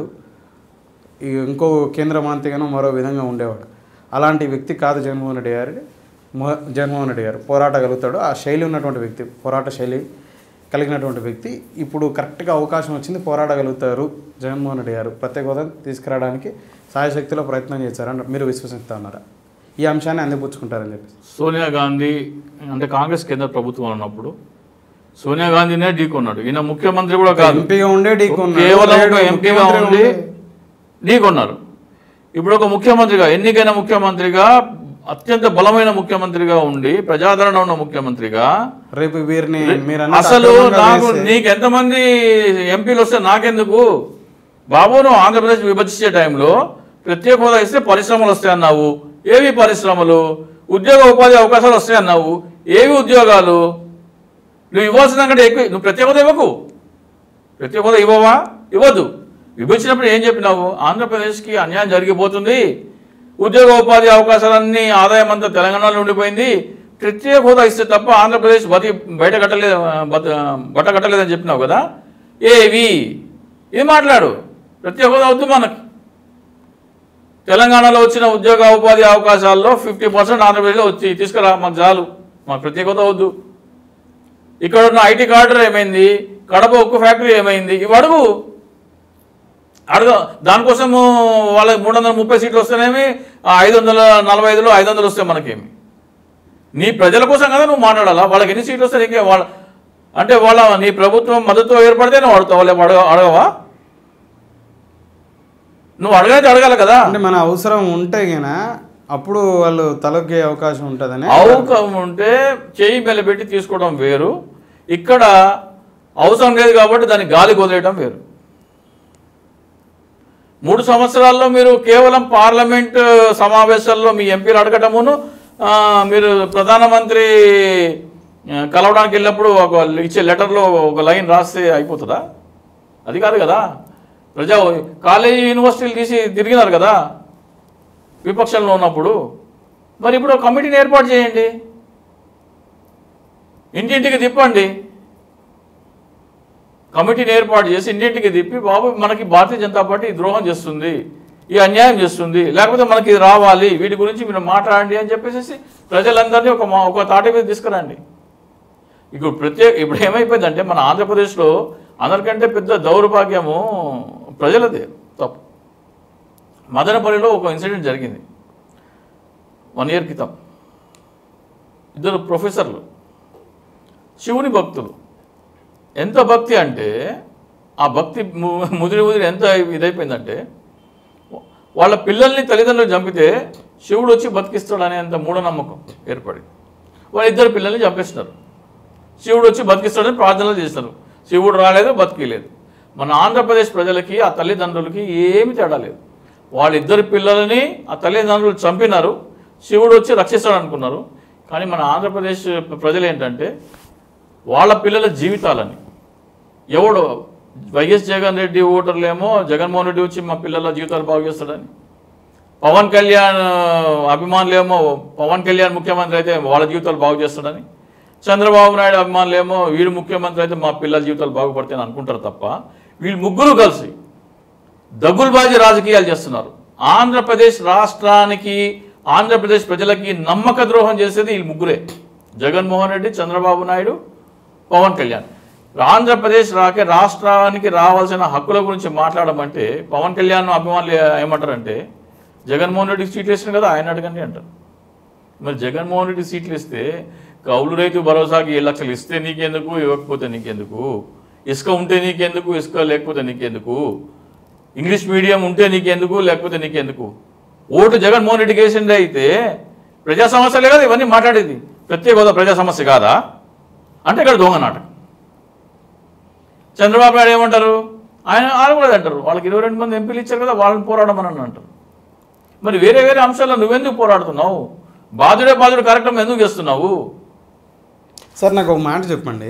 ఈ ఇంకో కేంద్ర మంత్రిగాను మరో విధంగా ఉండేవాడు అలాంటి వ్యక్తి కాదు జగన్మోహన్ రెడ్డి గారి మో- జగన్మోహన్ రెడ్డి గారు పోరాటగలుగుతాడు ఆ శైలి ఉన్నటువంటి వ్యక్తి పోరాట శైలి కలిగినటువంటి వ్యక్తి ఇప్పుడు కరెక్ట్గా అవకాశం వచ్చింది పోరాడగలుగుతారు జగన్మోహన్ రెడ్డి గారు ప్రత్యేక హోదా తీసుకురావడానికి సాయశక్తిలో ప్రయత్నం చేశారని మీరు విశ్వసిస్తా ఉన్నారా ఈ అంశాన్ని అందిపుచ్చుకుంటారని చెప్పి సోనియా గాంధీ అంటే కాంగ్రెస్ కేంద్ర ప్రభుత్వం ఉన్నప్పుడు సోనియా గాంధీనే ఢీకొన్నాడు ఈయన ముఖ్యమంత్రి కూడా కాదు ఎంపీగా ఉండే ఢీకొన్నాడు. కేవలం ఒక లేడు, ఎంపీగా ముఖ్యమంత్రి ఉండి ఢీకొన్నారు ఇప్పుడు ఒక ముఖ్యమంత్రిగా ఎన్నికైన ముఖ్యమంత్రిగా అత్యంత బలమైన ముఖ్యమంత్రిగా ఉండి ప్రజాదరణ ఉన్న ముఖ్యమంత్రిగా రేపు వీరిని మీరు అన్నట్టు అసలు అక్రమంగా నాకు చేస్తే- నీకు ఎంతమంది ఎంపీలు వస్తే నాకెందుకు బాబు నువ్వు ఆంధ్రప్రదేశ్ విభజించే టైంలో ప్రత్యేక హోదా ఇస్తే పరిశ్రమలు వస్తాయన్నావు ఏవి పరిశ్రమలు ఉద్యోగ ఉపాధి అవకాశాలు వస్తాయన్నావు ఏవి ఉద్యోగాలు నువ్వు ఇవ్వాల్సిన కంటే ఎక్కువ నువ్వు ప్రత్యేక హోదా ఇవ్వకు ప్రత్యేక హోదా ఇవ్వవా ఇవ్వద్దు విభజించినప్పుడు ఏం చెప్పినావు ఆంధ్రప్రదేశ్కి అన్యాయం జరిగిపోతుంది ఉద్యోగ ఉపాధి అవకాశాలన్నీ ఆదాయం అంతా తెలంగాణలో ఉండిపోయింది ప్రత్యేక హోదా ఇస్తే తప్ప ఆంధ్రప్రదేశ్ బతి బయట కట్టలేదు బత బట్ట కట్టలేదని చెప్పినావు కదా ఏవి ఇది మాట్లాడు ప్రత్యేక హోదా వద్దు మనకి తెలంగాణలో వచ్చిన ఉద్యోగ ఉపాధి అవకాశాల్లో ఫిఫ్టీ పర్సెంట్ ఆంధ్రప్రదేశ్లో వచ్చి తీసుకురా మాకు చాలు మాకు ప్రత్యేక హోదా వద్దు ఇక్కడ ఉన్న ఐటీ కార్డర్ ఏమైంది కడప ఉక్కు ఫ్యాక్టరీ ఏమైంది ఇవి అడుగు అడగ దానికోసము వాళ్ళకి మూడు వందల ముప్పై సీట్లు వస్తేనేమి ఆ ఐదు వందల నలభై ఐదులో ఐదు వందలు వస్తే మనకేమి నీ ప్రజల కోసం కదా నువ్వు మాట్లాడాలా వాళ్ళకి ఎన్ని సీట్లు వస్తే నీకే వాళ్ళ అంటే వాళ్ళ నీ ప్రభుత్వం మద్దతు ఏర్పడితే నువ్వు అడుగుతావు లేకపోతే అడగ అడగవా నువ్వు అడగైతే అడగాలి కదా అంటే మన అవసరం ఉంటే గన అప్పుడు వాళ్ళు తలొగ్గే అవకాశం ఉంటుందని అవకాశం ఉంటే చేయి మెల్లబెట్టి తీసుకోవడం వేరు ఇక్కడ అవసరం లేదు కాబట్టి దాన్ని గాలి వదిలేయడం వేరు మూడు సంవత్సరాల్లో మీరు కేవలం పార్లమెంట్ సమావేశాల్లో మీ ఎంపీలు అడగటమును ఆ, మీరు ప్రధానమంత్రి ఆ, కలవడానికి వెళ్ళినప్పుడు ఒక ఇచ్చే లెటర్లో ఒక లైన్ రాస్తే అయిపోతుందా అది కాదు కదా ప్రజా కాలేజీ యూనివర్సిటీలు తీసి తిరిగినారు కదా విపక్షంలో ఉన్నప్పుడు మరి ఇప్పుడు ఒక కమిటీని ఏర్పాటు చేయండి ఇంటింటికి తిప్పండి కమిటీని ఏర్పాటు చేసి ఇంటింటికి తిప్పి బాబు మనకి భారతీయ జనతా పార్టీ ఈ ద్రోహం చేస్తుంది ఈ అన్యాయం చేస్తుంది లేకపోతే మనకి ఇది రావాలి వీటి గురించి మీరు మాట్లాడండి అని చెప్పేసి ప్రజలందరినీ ఒక మా- ఒక తాటి మీద తీసుకురండి ఇప్పుడు ప్రత్యేక ఇప్పుడు ఏమైపోయిందంటే మన ఆంధ్రప్రదేశ్లో అందరికంటే పెద్ద దౌర్భాగ్యము ప్రజలదే తప్పు మదనపల్లిలో ఒక ఇన్సిడెంట్ జరిగింది వన్ ఇయర్ క్రితం ఇద్దరు ప్రొఫెసర్లు శివుని భక్తులు ఎంత భక్తి అంటే ఆ భక్తి ము- ముదిరి ముదిరి ఎంత ఇదైపోయిందంటే వాళ్ళ పిల్లల్ని తల్లిదండ్రులు చంపితే శివుడు వచ్చి బతికిస్తాడు అనేంత మూఢనమ్మకం ఏర్పడింది వాళ్ళ ఇద్దరు పిల్లల్ని చంపేస్తున్నారు శివుడు వచ్చి బతికిస్తాడని ప్రార్థనలు చేస్తారు శివుడు రాలేదు బతికిలేదు మన ఆంధ్రప్రదేశ్ ప్రజలకి ఆ తల్లిదండ్రులకి ఏమి తేడా లేదు వాళ్ళిద్దరి పిల్లలని ఆ తల్లిదండ్రులు చంపినారు శివుడు వచ్చి రక్షిస్తాడు అనుకున్నారు కానీ మన ఆంధ్రప్రదేశ్ ప్రజలు ఏంటంటే వాళ్ళ పిల్లల జీవితాలని ఎవడు వైఎస్ జగన్ రెడ్డి ఓటర్లేమో జగన్మోహన్ రెడ్డి వచ్చి మా పిల్లల జీవితాలు బాగు చేస్తాడని పవన్ కళ్యాణ్ అభిమానులేమో పవన్ కళ్యాణ్ ముఖ్యమంత్రి అయితే వాళ్ళ జీవితాలు బాగు చేస్తాడని చంద్రబాబు నాయుడు అభిమానులేమో వీడు ముఖ్యమంత్రి అయితే మా పిల్లల జీవితాలు బాగుపడతాయని అనుకుంటారు తప్ప వీళ్ళు ముగ్గురు కలిసి దగ్గుల్బాజీ రాజకీయాలు చేస్తున్నారు ఆంధ్రప్రదేశ్ రాష్ట్రానికి ఆంధ్రప్రదేశ్ ప్రజలకి నమ్మక ద్రోహం చేసేది వీళ్ళు ముగ్గురే జగన్మోహన్ రెడ్డి చంద్రబాబు నాయుడు పవన్ కళ్యాణ్ ఆంధ్రప్రదేశ్ రాకే రాష్ట్రానికి రావాల్సిన హక్కుల గురించి మాట్లాడమంటే పవన్ కళ్యాణ్ అభిమానులు ఏమంటారంటే జగన్మోహన్ రెడ్డికి సీట్లు ఇస్తున్నారు కదా ఆయన అడగండి అంటారు మరి జగన్మోహన్ రెడ్డి సీట్లు ఇస్తే కౌలు రైతు భరోసాకి ఏడు లక్షలు ఇస్తే నీకెందుకు ఇవ్వకపోతే నీకెందుకు ఇసుక ఉంటే నీకెందుకు ఇసుక లేకపోతే నీకెందుకు ఇంగ్లీష్ మీడియం ఉంటే నీకెందుకు లేకపోతే నీకెందుకు ఓటు జగన్మోహన్ రెడ్డికి వేసిండే అయితే ప్రజా సమస్యలే కదా ఇవన్నీ మాట్లాడేది ప్రత్యేక హోదా ప్రజా సమస్య కాదా అంటే ఇక్కడ దొంగ నాటకం చంద్రబాబు నాయుడు ఏమంటారు ఆయన ఆయన కూడా అంటారు వాళ్ళకి ఇరవై రెండు మంది ఎంపీలు ఇచ్చారు కదా వాళ్ళని పోరాడమని అంటారు మరి వేరే వేరే అంశాల్లో నువ్వెందుకు పోరాడుతున్నావు బాధుడే బాధుడు కార్యక్రమం ఎందుకు చేస్తున్నావు సార్ నాకు ఒక మాట చెప్పండి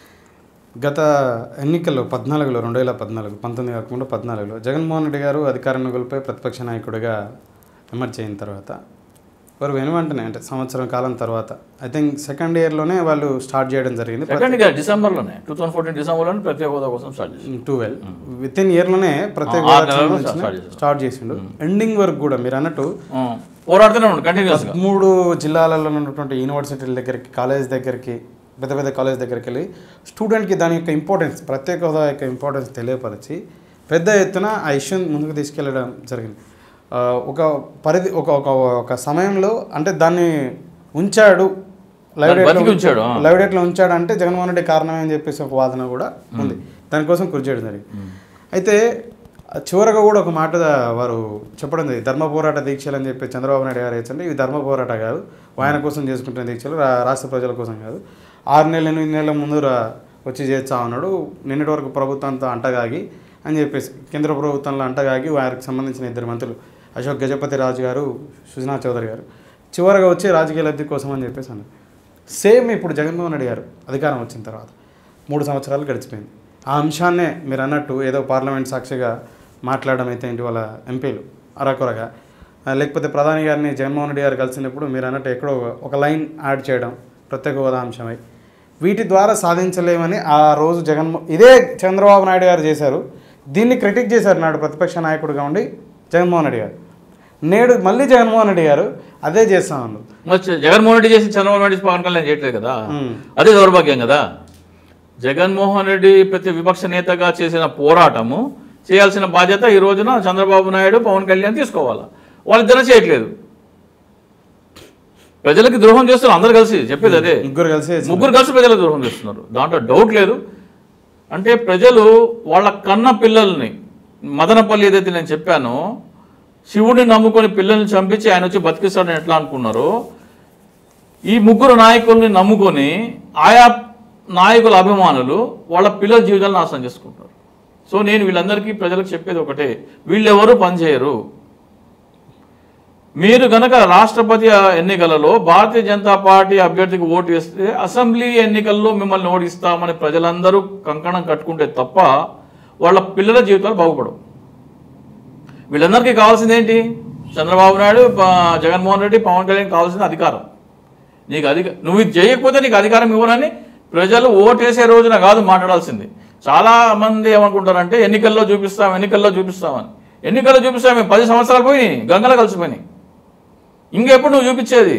గత ఎన్నికల్లో పద్నాలుగులో రెండు వేల పద్నాలుగు పంతొమ్మిది కాకుండా పద్నాలుగులో జగన్మోహన్ రెడ్డి గారు అధికారాన్ని కోల్పోయి ప్రతిపక్ష నాయకుడిగా ఎమర్జ్ అయిన తర్వాత వారు వెను వెంటనే అంటే సంవత్సరం కాలం తర్వాత ఐ థింక్ సెకండ్ ఇయర్లోనే వాళ్ళు స్టార్ట్ చేయడం జరిగింది సెకండ్ ఇక డిసెంబర్లోనే టూ థౌసండ్ ఫోర్టీన్ డిసెంబర్లోనే ప్రత్యేక హోదా కోసం స్టార్ట్ చేసి ట్వెల్వ్ విత్ ఇన్ ఇయర్లోనే ప్రత్యేక ఆ, హోదాకు నెలలో సంబంధించిన స్టార్ట్ చేశారు. స్టార్ట్ చేసిండు ఎండింగ్ వరకు కూడా మీరు అన్నట్టు పోరాడుతూనే ఉండు కంటిన్యూస్గా మూడు జిల్లాలలో ఉన్నటువంటి యూనివర్సిటీల దగ్గరికి కాలేజ్ దగ్గరికి పెద్ద పెద్ద కాలేజ్ దగ్గరికి వెళ్ళి స్టూడెంట్కి దాని యొక్క ఇంపార్టెన్స్ ప్రత్యేక హోదా యొక్క ఇంపార్టెన్స్ తెలియపరిచి పెద్ద ఎత్తున ఆ ఇష్యూని ముందుకు తీసుకెళ్ళడం జరిగింది ఆ, ఒక పరిధి ఒక ఒక ఒక సమయంలో అంటే దాన్ని ఉంచాడు లైవ్ దాన్ని బతికి డేట్లో ఉంచాడు, ఆ. లైవ్ డేట్లో ఉంచాడు అంటే జగన్మోహన్ రెడ్డి కారణమే అని చెప్పేసి ఒక వాదన కూడా ఉంది దానికోసం కృషి చేయడం జరిగింది అయితే చివరగా కూడా ఒక మాట వారు చెప్పడం జరిగింది ధర్మ పోరాట దీక్షలు అని చెప్పి చంద్రబాబు నాయుడు గారు ఏంటంటే ఇవి ధర్మ పోరాట కాదు ఆయన కోసం చేసుకుంటున్న దీక్షలు రా- రాష్ట్ర ప్రజల కోసం కాదు ఆరు నెలల ఎనిమిది నెలల ముందు రా- వచ్చి చేస్తా ఉన్నాడు నిన్నటి వరకు ప్రభుత్వంతో అంటగాగి అని చెప్పేసి కేంద్ర ప్రభుత్వంలో అంటగాగి వారికి సంబంధించిన ఇద్దరు మంత్రులు అశోక్ గజపతి రాజు గారు సుజనా చౌదరి గారు చివరగా వచ్చి రాజకీయ లబ్ధి కోసం అని చెప్పేసి అన్నారు సేమ్ ఇప్పుడు జగన్మోహన్ రెడ్డి గారు అధికారం వచ్చిన తర్వాత మూడు సంవత్సరాలు గడిచిపోయింది ఆ అంశాన్నే మీరు అన్నట్టు ఏదో పార్లమెంట్ సాక్షిగా మాట్లాడడం అయితే ఏంటి వాళ్ళ ఎంపీలు అరకొరగా ఆ, లేకపోతే ప్రధాని గారిని జగన్మోహన్ రెడ్డి గారు కలిసినప్పుడు మీరు అన్నట్టు ఎక్కడో ఒక లైన్ యాడ్ చేయడం ప్రత్యేక హోదా అంశమై వీటి ద్వారా సాధించలేమని ఆ రోజు జగన్మో ఇదే చంద్రబాబు నాయుడు గారు చేశారు దీన్ని క్రిటిక్ చేశారు నాడు ప్రతిపక్ష నాయకుడిగా ఉండి జగన్మోహన్ రెడ్డి గారు నేడు మళ్ళీ జగన్మోహన్ రెడ్డి గారు అదే చేస్తా ఉన్నారు మరి చ- జగన్మోహన్ రెడ్డి చేసి చంద్రబాబు నాయుడు చేసి పవన్ కళ్యాణ్ చేయట్లేదు కదా మ్మ్. అదే దౌర్భాగ్యం కదా జగన్మోహన్ రెడ్డి ప్రతి విపక్ష నేతగా చేసిన పోరాటము చేయాల్సిన బాధ్యత ఈ రోజున చంద్రబాబు నాయుడు పవన్ కళ్యాణ్ తీసుకోవాలి వాళ్ళిద్దరూ చేయట్లేదు ప్రజలకి ద్రోహం చేస్తున్నారు అందరు కలిసి చెప్పేది అదే ముగ్గురు కలిసి చేశారు. ముగ్గురు కలిసి ప్రజలకు ద్రోహం చేస్తున్నారు దాంట్లో డౌట్ లేదు అంటే ప్రజలు వాళ్ళ కన్న పిల్లల్ని మదనపల్లి ఏదైతే నేను చెప్పానో శివుడిని నమ్ముకొని పిల్లల్ని చంపించి ఆయన వచ్చి బతికిస్తాడని ఎట్లా అనుకున్నారో ఈ ముగ్గురు నాయకుల్ని నమ్ముకొని ఆయా నాయకుల అభిమానులు వాళ్ళ పిల్లల జీవితాలు నాశనం చేసుకుంటారు సో నేను వీళ్ళందరికీ ప్రజలకు చెప్పేది ఒకటే వీళ్ళెవరూ పనిచేయరు మీరు గనక రాష్ట్రపతి ఎన్నికలలో భారతీయ జనతా పార్టీ అభ్యర్థికి ఓటు వేస్తే అసెంబ్లీ ఎన్నికల్లో మిమ్మల్ని ఓడిస్తామని ప్రజలందరూ కంకణం కట్టుకుంటే తప్ప వాళ్ళ పిల్లల జీవితాలు బాగుపడవు వీళ్ళందరికీ కావాల్సింది ఏంటి చంద్రబాబు నాయుడు ప- జగన్మోహన్ రెడ్డి పవన్ కళ్యాణ్ కావాల్సింది అధికారం నీకు అధిక నువ్వు ఇది చేయకపోతే నీకు అధికారం ఇవ్వనని ప్రజలు ఓటేసే రోజున కాదు మాట్లాడాల్సింది చాలా మంది ఏమనుకుంటారంటే ఎన్నికల్లో చూపిస్తాం ఎన్నికల్లో చూపిస్తామని ఎన్నికల్లో చూపిస్తాం మేము పది సంవత్సరాలు పోయి గంగలో కలిసిపోయినాయి ఇంకెప్పుడు నువ్వు చూపించేది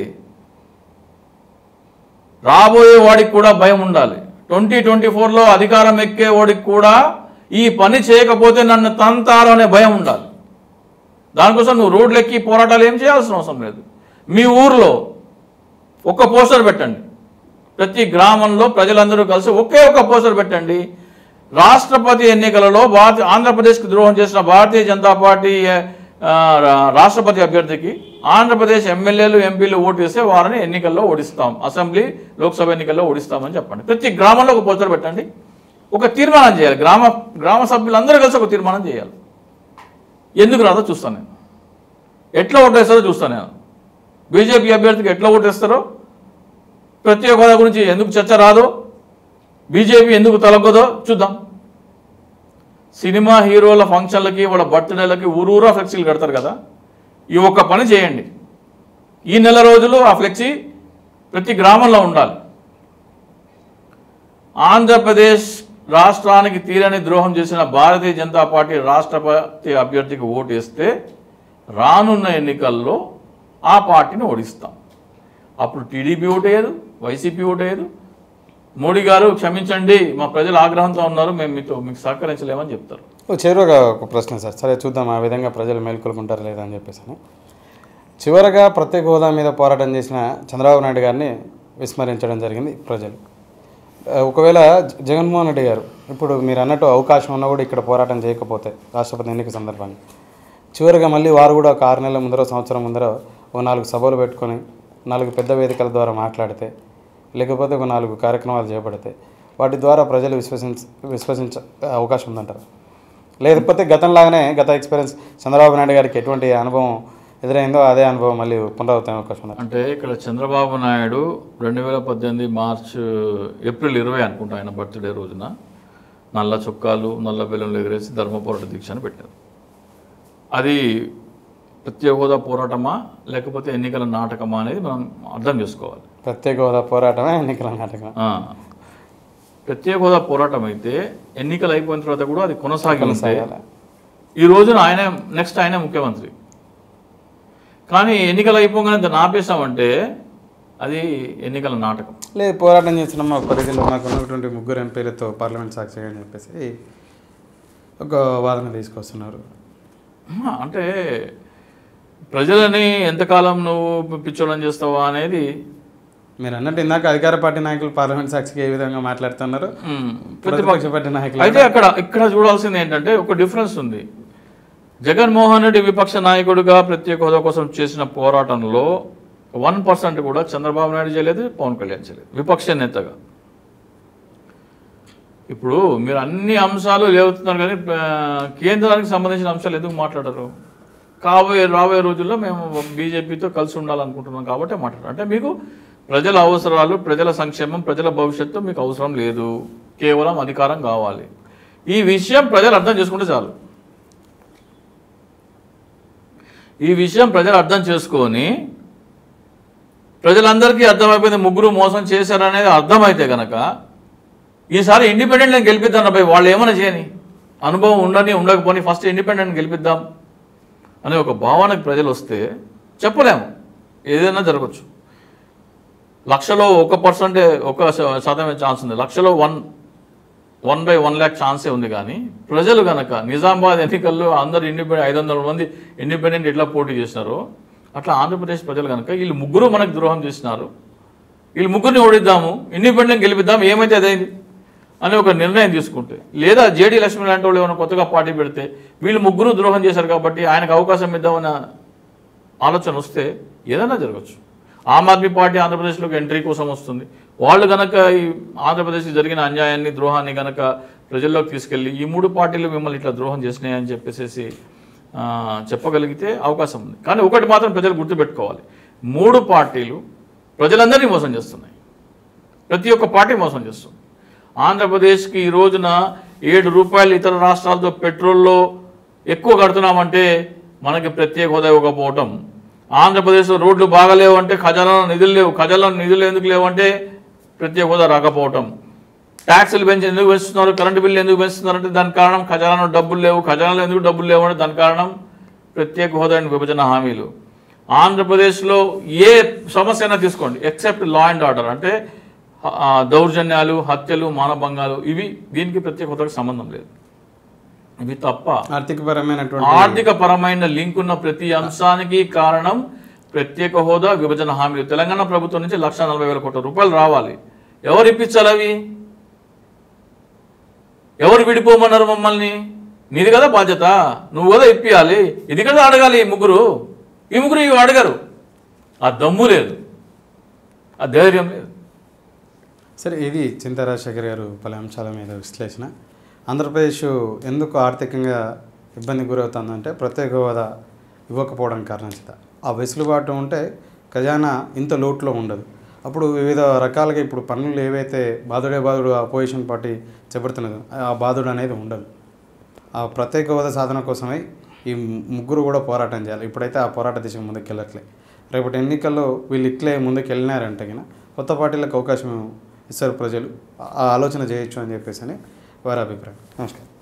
రాబోయే వాడికి కూడా భయం ఉండాలి ట్వంటీ ట్వంటీ ఫోర్లో అధికారం ఎక్కే వాడికి కూడా ఈ పని చేయకపోతే నన్ను తంతారు అనే భయం ఉండాలి దానికోసం నువ్వు రోడ్లు ఎక్కి పోరాటాలు ఏం చేయాల్సిన అవసరం లేదు మీ ఊర్లో ఒక్క పోస్టర్ పెట్టండి ప్రతి గ్రామంలో ప్రజలందరూ కలిసి ఒకే ఒక్క పోస్టర్ పెట్టండి రాష్ట్రపతి ఎన్నికలలో భారత ఆంధ్రప్రదేశ్కి ద్రోహం చేసిన భారతీయ జనతా పార్టీ ఏ, ఆ, రా- రాష్ట్రపతి అభ్యర్థికి ఆంధ్రప్రదేశ్ ఎమ్మెల్యేలు ఎంపీలు ఓటు వేస్తే వారిని ఎన్నికల్లో ఓడిస్తాం అసెంబ్లీ లోక్సభ ఎన్నికల్లో ఓడిస్తామని చెప్పండి ప్రతి గ్రామంలో ఒక పోస్టర్ పెట్టండి ఒక తీర్మానం చేయాలి గ్రామ గ్రామ సభ్యులందరూ కలిసి ఒక తీర్మానం చేయాలి ఎందుకు రాదో చూస్తాను నేను ఎట్లా ఓటేస్తారో చూస్తాను నేను బీజేపీ అభ్యర్థికి ఎట్లా ఓటేస్తారో ప్రత్యేక హోదా గురించి ఎందుకు చర్చ రాదో బీజేపీ ఎందుకు తలగదో చూద్దాం సినిమా హీరోల ఫంక్షన్లకి వాళ్ళ బర్త్డేలకి ఊరూరా ఫ్లెక్సీలు కడతారు కదా ఈ ఒక్క పని చేయండి ఈ నెల రోజులు ఆ ఫ్లెక్సీ ప్రతి గ్రామంలో ఉండాలి ఆంధ్రప్రదేశ్ రాష్ట్రానికి తీరని ద్రోహం చేసిన భారతీయ జనతా పార్టీ రాష్ట్రపతి అభ్యర్థికి ఓటు వేస్తే రానున్న ఎన్నికల్లో ఆ పార్టీని ఓడిస్తాం అప్పుడు టీడీపీ ఓటేయదు వైసీపీ ఓటేయదు మోడీ గారు క్షమించండి మా ప్రజలు ఆగ్రహంతో ఉన్నారు మేము మీతో మీకు సహకరించలేమని చెప్తారు ఓ చివరగా ఒక ప్రశ్న సార్ సరే చూద్దాం ఆ విధంగా ప్రజలు మేల్కొల్కుంటారు లేదా అని చెప్పేసి అని. చివరగా ప్రత్యేక హోదా మీద పోరాటం చేసిన చంద్రబాబు నాయుడు గారిని విస్మరించడం జరిగింది ప్రజలు ఆ, ఒకవేళ జ- జగన్మోహన్ రెడ్డి గారు ఇప్పుడు మీరు అన్నట్టు అవకాశం ఉన్నా కూడా ఇక్కడ పోరాటం చేయకపోతే రాష్ట్రపతి ఎన్నిక సందర్భంగా చివరిగా మళ్ళీ వారు కూడా ఒక ఆరు నెలల ముందర సంవత్సరం ముందర ఓ నాలుగు సభలు పెట్టుకొని నాలుగు పెద్ద వేదికల ద్వారా మాట్లాడితే లేకపోతే ఒక నాలుగు కార్యక్రమాలు చేపడితే వాటి ద్వారా ప్రజలు విశ్వసించ విశ్వసించ అవకాశం ఉందంటారు లేకపోతే గతంలాగానే గత ఎక్స్పీరియన్స్ చంద్రబాబు నాయుడు గారికి ఎటువంటి అనుభవం ఎదురైందో అదే అనుభవం మళ్ళీ పునరావృతం అవకాశం ఉంది అంటే ఇక్కడ చంద్రబాబు నాయుడు రెండు వేల పద్దెనిమిది మార్చ్ ఏప్రిల్ ఇరవై అనుకుంటా ఆయన బర్త్డే రోజున నల్ల చొక్కాలు నల్ల బెలూన్లు ఎగరేసి ధర్మ పోరాట దీక్షను పెట్టారు అది ప్రత్యేక హోదా పోరాటమా లేకపోతే ఎన్నికల నాటకమా అనేది మనం అర్థం చేసుకోవాలి ప్రత్యేక హోదా పోరాటమే ఎన్నికల నాటకం ఆ. ప్రత్యేక హోదా పోరాటం అయితే ఎన్నికలు అయిపోయిన తర్వాత కూడా అది కొనసాగి ఉంటే కొనసాగాలి. ఈ రోజున ఆయన నెక్స్ట్ ఆయన ముఖ్యమంత్రి కానీ ఎన్నికలు అయిపోగానే దాన్ని ఆపేసామంటే అది ఎన్నికల నాటకం లేదు పోరాటం చేసిన మా పరిధిలో మాకు ఉన్నటువంటి ముగ్గురు ఎంపీలతో పార్లమెంట్ సాక్షి అని చెప్పేసి ఒక వాదన తీసుకొస్తున్నారు ఆ, అంటే ప్రజలని ఎంతకాలం నువ్వు పిచ్చోళం చేస్తావా అనేది మీరు అన్నట్టు ఇందాక అధికార పార్టీ నాయకులు పార్లమెంట్ సాక్షికి ఏ విధంగా మాట్లాడుతున్నారు ఉమ్, ప్రతిపక్ష పార్టీ నాయకులు అయితే అక్కడ ఇక్కడ చూడాల్సింది ఏంటంటే ఒక డిఫరెన్స్ ఉంది జగన్మోహన్ రెడ్డి విపక్ష నాయకుడిగా ప్రత్యేక హోదా కోసం చేసిన పోరాటంలో వన్ పర్సెంట్ కూడా చంద్రబాబు నాయుడు చేయలేదు పవన్ కళ్యాణ్ చేయలేదు విపక్ష నేతగా ఇప్పుడు మీరు అన్ని అంశాలు లేవుతున్నారు కానీ ఆ, కేంద్రానికి సంబంధించిన అంశాలు ఎందుకు మాట్లాడరు కాబోయే రాబోయే రోజుల్లో మేము బీజేపీతో కలిసి ఉండాలనుకుంటున్నాం కాబట్టి మాట్లాడారు అంటే మీకు ప్రజల అవసరాలు ప్రజల సంక్షేమం ప్రజల భవిష్యత్తు మీకు అవసరం లేదు కేవలం అధికారం కావాలి ఈ విషయం ప్రజలు అర్థం చేసుకుంటే చాలు ఈ విషయం ప్రజలు అర్థం చేసుకొని ప్రజలందరికీ అర్థమైపోయింది ముగ్గురు మోసం చేశారనేది అర్థమైతే గనక ఈసారి ఇండిపెండెంట్ నేను గెలిపిద్దాం అబ్బాయి వాళ్ళు ఏమైనా చేయని అనుభవం ఉండని ఉండకపోని ఫస్ట్ ఇండిపెండెంట్ గెలిపిద్దాం అనే ఒక భావనకు ప్రజలు వస్తే చెప్పలేము ఏదైనా జరగచ్చు లక్షలో ఒక పర్సెంటే ఒక శ- శాతమే ఛాన్స్ ఉంది లక్షలో one one by one lakh ఛాన్సే ఉంది కానీ ప్రజలు గనక నిజామాబాద్ ఎన్నికల్లో అందరు ఇండిపెండెంట్ ఐదు వందల మంది ఇండిపెండెంట్ ఎట్లా పోటీ చేసినారో అట్లా ఆంధ్రప్రదేశ్ ప్రజలు కనుక వీళ్ళు ముగ్గురు మనకు ద్రోహం చేసినారు వీళ్ళు ముగ్గురిని ఓడిద్దాము ఇండిపెండెంట్ గెలిపిద్దాం ఏమైతే అదైంది అని ఒక నిర్ణయం తీసుకుంటే లేదా జేడీ లక్ష్మీ లాంటి వాళ్ళు ఏమైనా కొత్తగా పార్టీ పెడితే వీళ్ళు ముగ్గురు ద్రోహం చేశారు కాబట్టి ఆయనకు అవకాశం ఇద్దామన్న ఆలోచన వస్తే ఏదైనా జరగచ్చు ఆమ్ ఆద్మీ పార్టీ ఆంధ్రప్రదేశ్లోకి ఎంట్రీ కోసం వస్తుంది వాళ్ళు గనక ఈ ఆంధ్రప్రదేశ్కి జరిగిన అన్యాయాన్ని ద్రోహాన్ని గనక ప్రజల్లోకి తీసుకెళ్ళి ఈ మూడు పార్టీలు మిమ్మల్ని ఇట్లా ద్రోహం చేసినాయని చెప్పేసి ఆ, చెప్పగలిగితే అవకాశం ఉంది కానీ ఒకటి మాత్రం ప్రజలు గుర్తుపెట్టుకోవాలి మూడు పార్టీలు ప్రజలందరినీ మోసం చేస్తున్నాయి ప్రతి ఒక్క పార్టీ మోసం చేస్తుంది ఆంధ్రప్రదేశ్కి ఈ రోజున ఏడు రూపాయలు ఇతర రాష్ట్రాలతో పెట్రోల్లో ఎక్కువ కడుతున్నామంటే మనకి ప్రత్యేక హోదా ఇవ్వకపోవటం ఆంధ్రప్రదేశ్లో రోడ్లు బాగలేవు అంటే ఖజానాలో నిధులు లేవు ఖజానాలో నిధులు ఎందుకు లేవంటే ప్రత్యేక హోదా రాకపోవటం ట్యాక్సులు పెంచి ఎందుకు పెంచుతున్నారు కరెంటు బిల్లు ఎందుకు పెంచుతున్నారు అంటే దానికి కారణం ఖజానాలో డబ్బులు లేవు ఖజానాలో ఎందుకు డబ్బులు లేవు అంటే దానికి కారణం ప్రత్యేక హోదా అండ్ విభజన హామీలు ఆంధ్రప్రదేశ్లో ఏ సమస్య అయినా తీసుకోండి ఎక్సెప్ట్ లా అండ్ ఆర్డర్ అంటే ఆ, దౌర్జన్యాలు హత్యలు మానభంగాలు ఇవి దీనికి ప్రత్యేక హోదాకు సంబంధం లేదు ఇవి తప్ప ఆర్థికపరమైనటువంటి ఆర్థిక పరమైన లింక్ ఉన్న ప్రతి అంశానికి కారణం ప్రత్యేక హోదా విభజన హామీలు తెలంగాణ ప్రభుత్వం నుంచి లక్ష నలభై వేల కోట్ల రూపాయలు రావాలి ఎవరు ఇప్పించాలి అవి ఎవరు విడిపోమన్నారు మమ్మల్ని నీది కదా బాధ్యత నువ్వు కదా ఇప్పియాలి ఇది కదా అడగాలి ఈ ముగ్గురు ఈ ముగ్గురు ఇవి అడగరు ఆ దమ్ము లేదు ఆ ధైర్యం లేదు సరే ఇది చింతా రాజశేఖర్ గారు పలు అంశాల మీద విశ్లేషణ ఆంధ్రప్రదేశ్ ఎందుకు ఆర్థికంగా ఇబ్బంది గురవుతుందంటే ప్రత్యేక హోదా ఇవ్వకపోవడం కారణం చేత ఆ వెసులుబాటు ఉంటే ఖజానా ఇంత లోటులో ఉండదు అప్పుడు వివిధ రకాలుగా ఇప్పుడు పన్నులు ఏవైతే బాధుడే బాధుడు అపోజిషన్ పార్టీ చెబుతున్నదో ఆ బాధుడు అనేది ఉండదు ఆ ప్రత్యేక హోదా సాధన కోసమై ఈ ముగ్గురు కూడా పోరాటం చేయాలి ఇప్పుడైతే ఆ పోరాట దిశ ముందుకు వెళ్ళట్లే రేపటి ఎన్నికల్లో వీళ్ళు ఇట్లే ముందుకు వెళ్ళినారంటే గిన కొత్త పార్టీలకు అవకాశం ఇస్తారు ప్రజలు ఆ ఆలోచన చేయొచ్చు అని చెప్పేసి అని వారి అభిప్రాయం నమస్కారం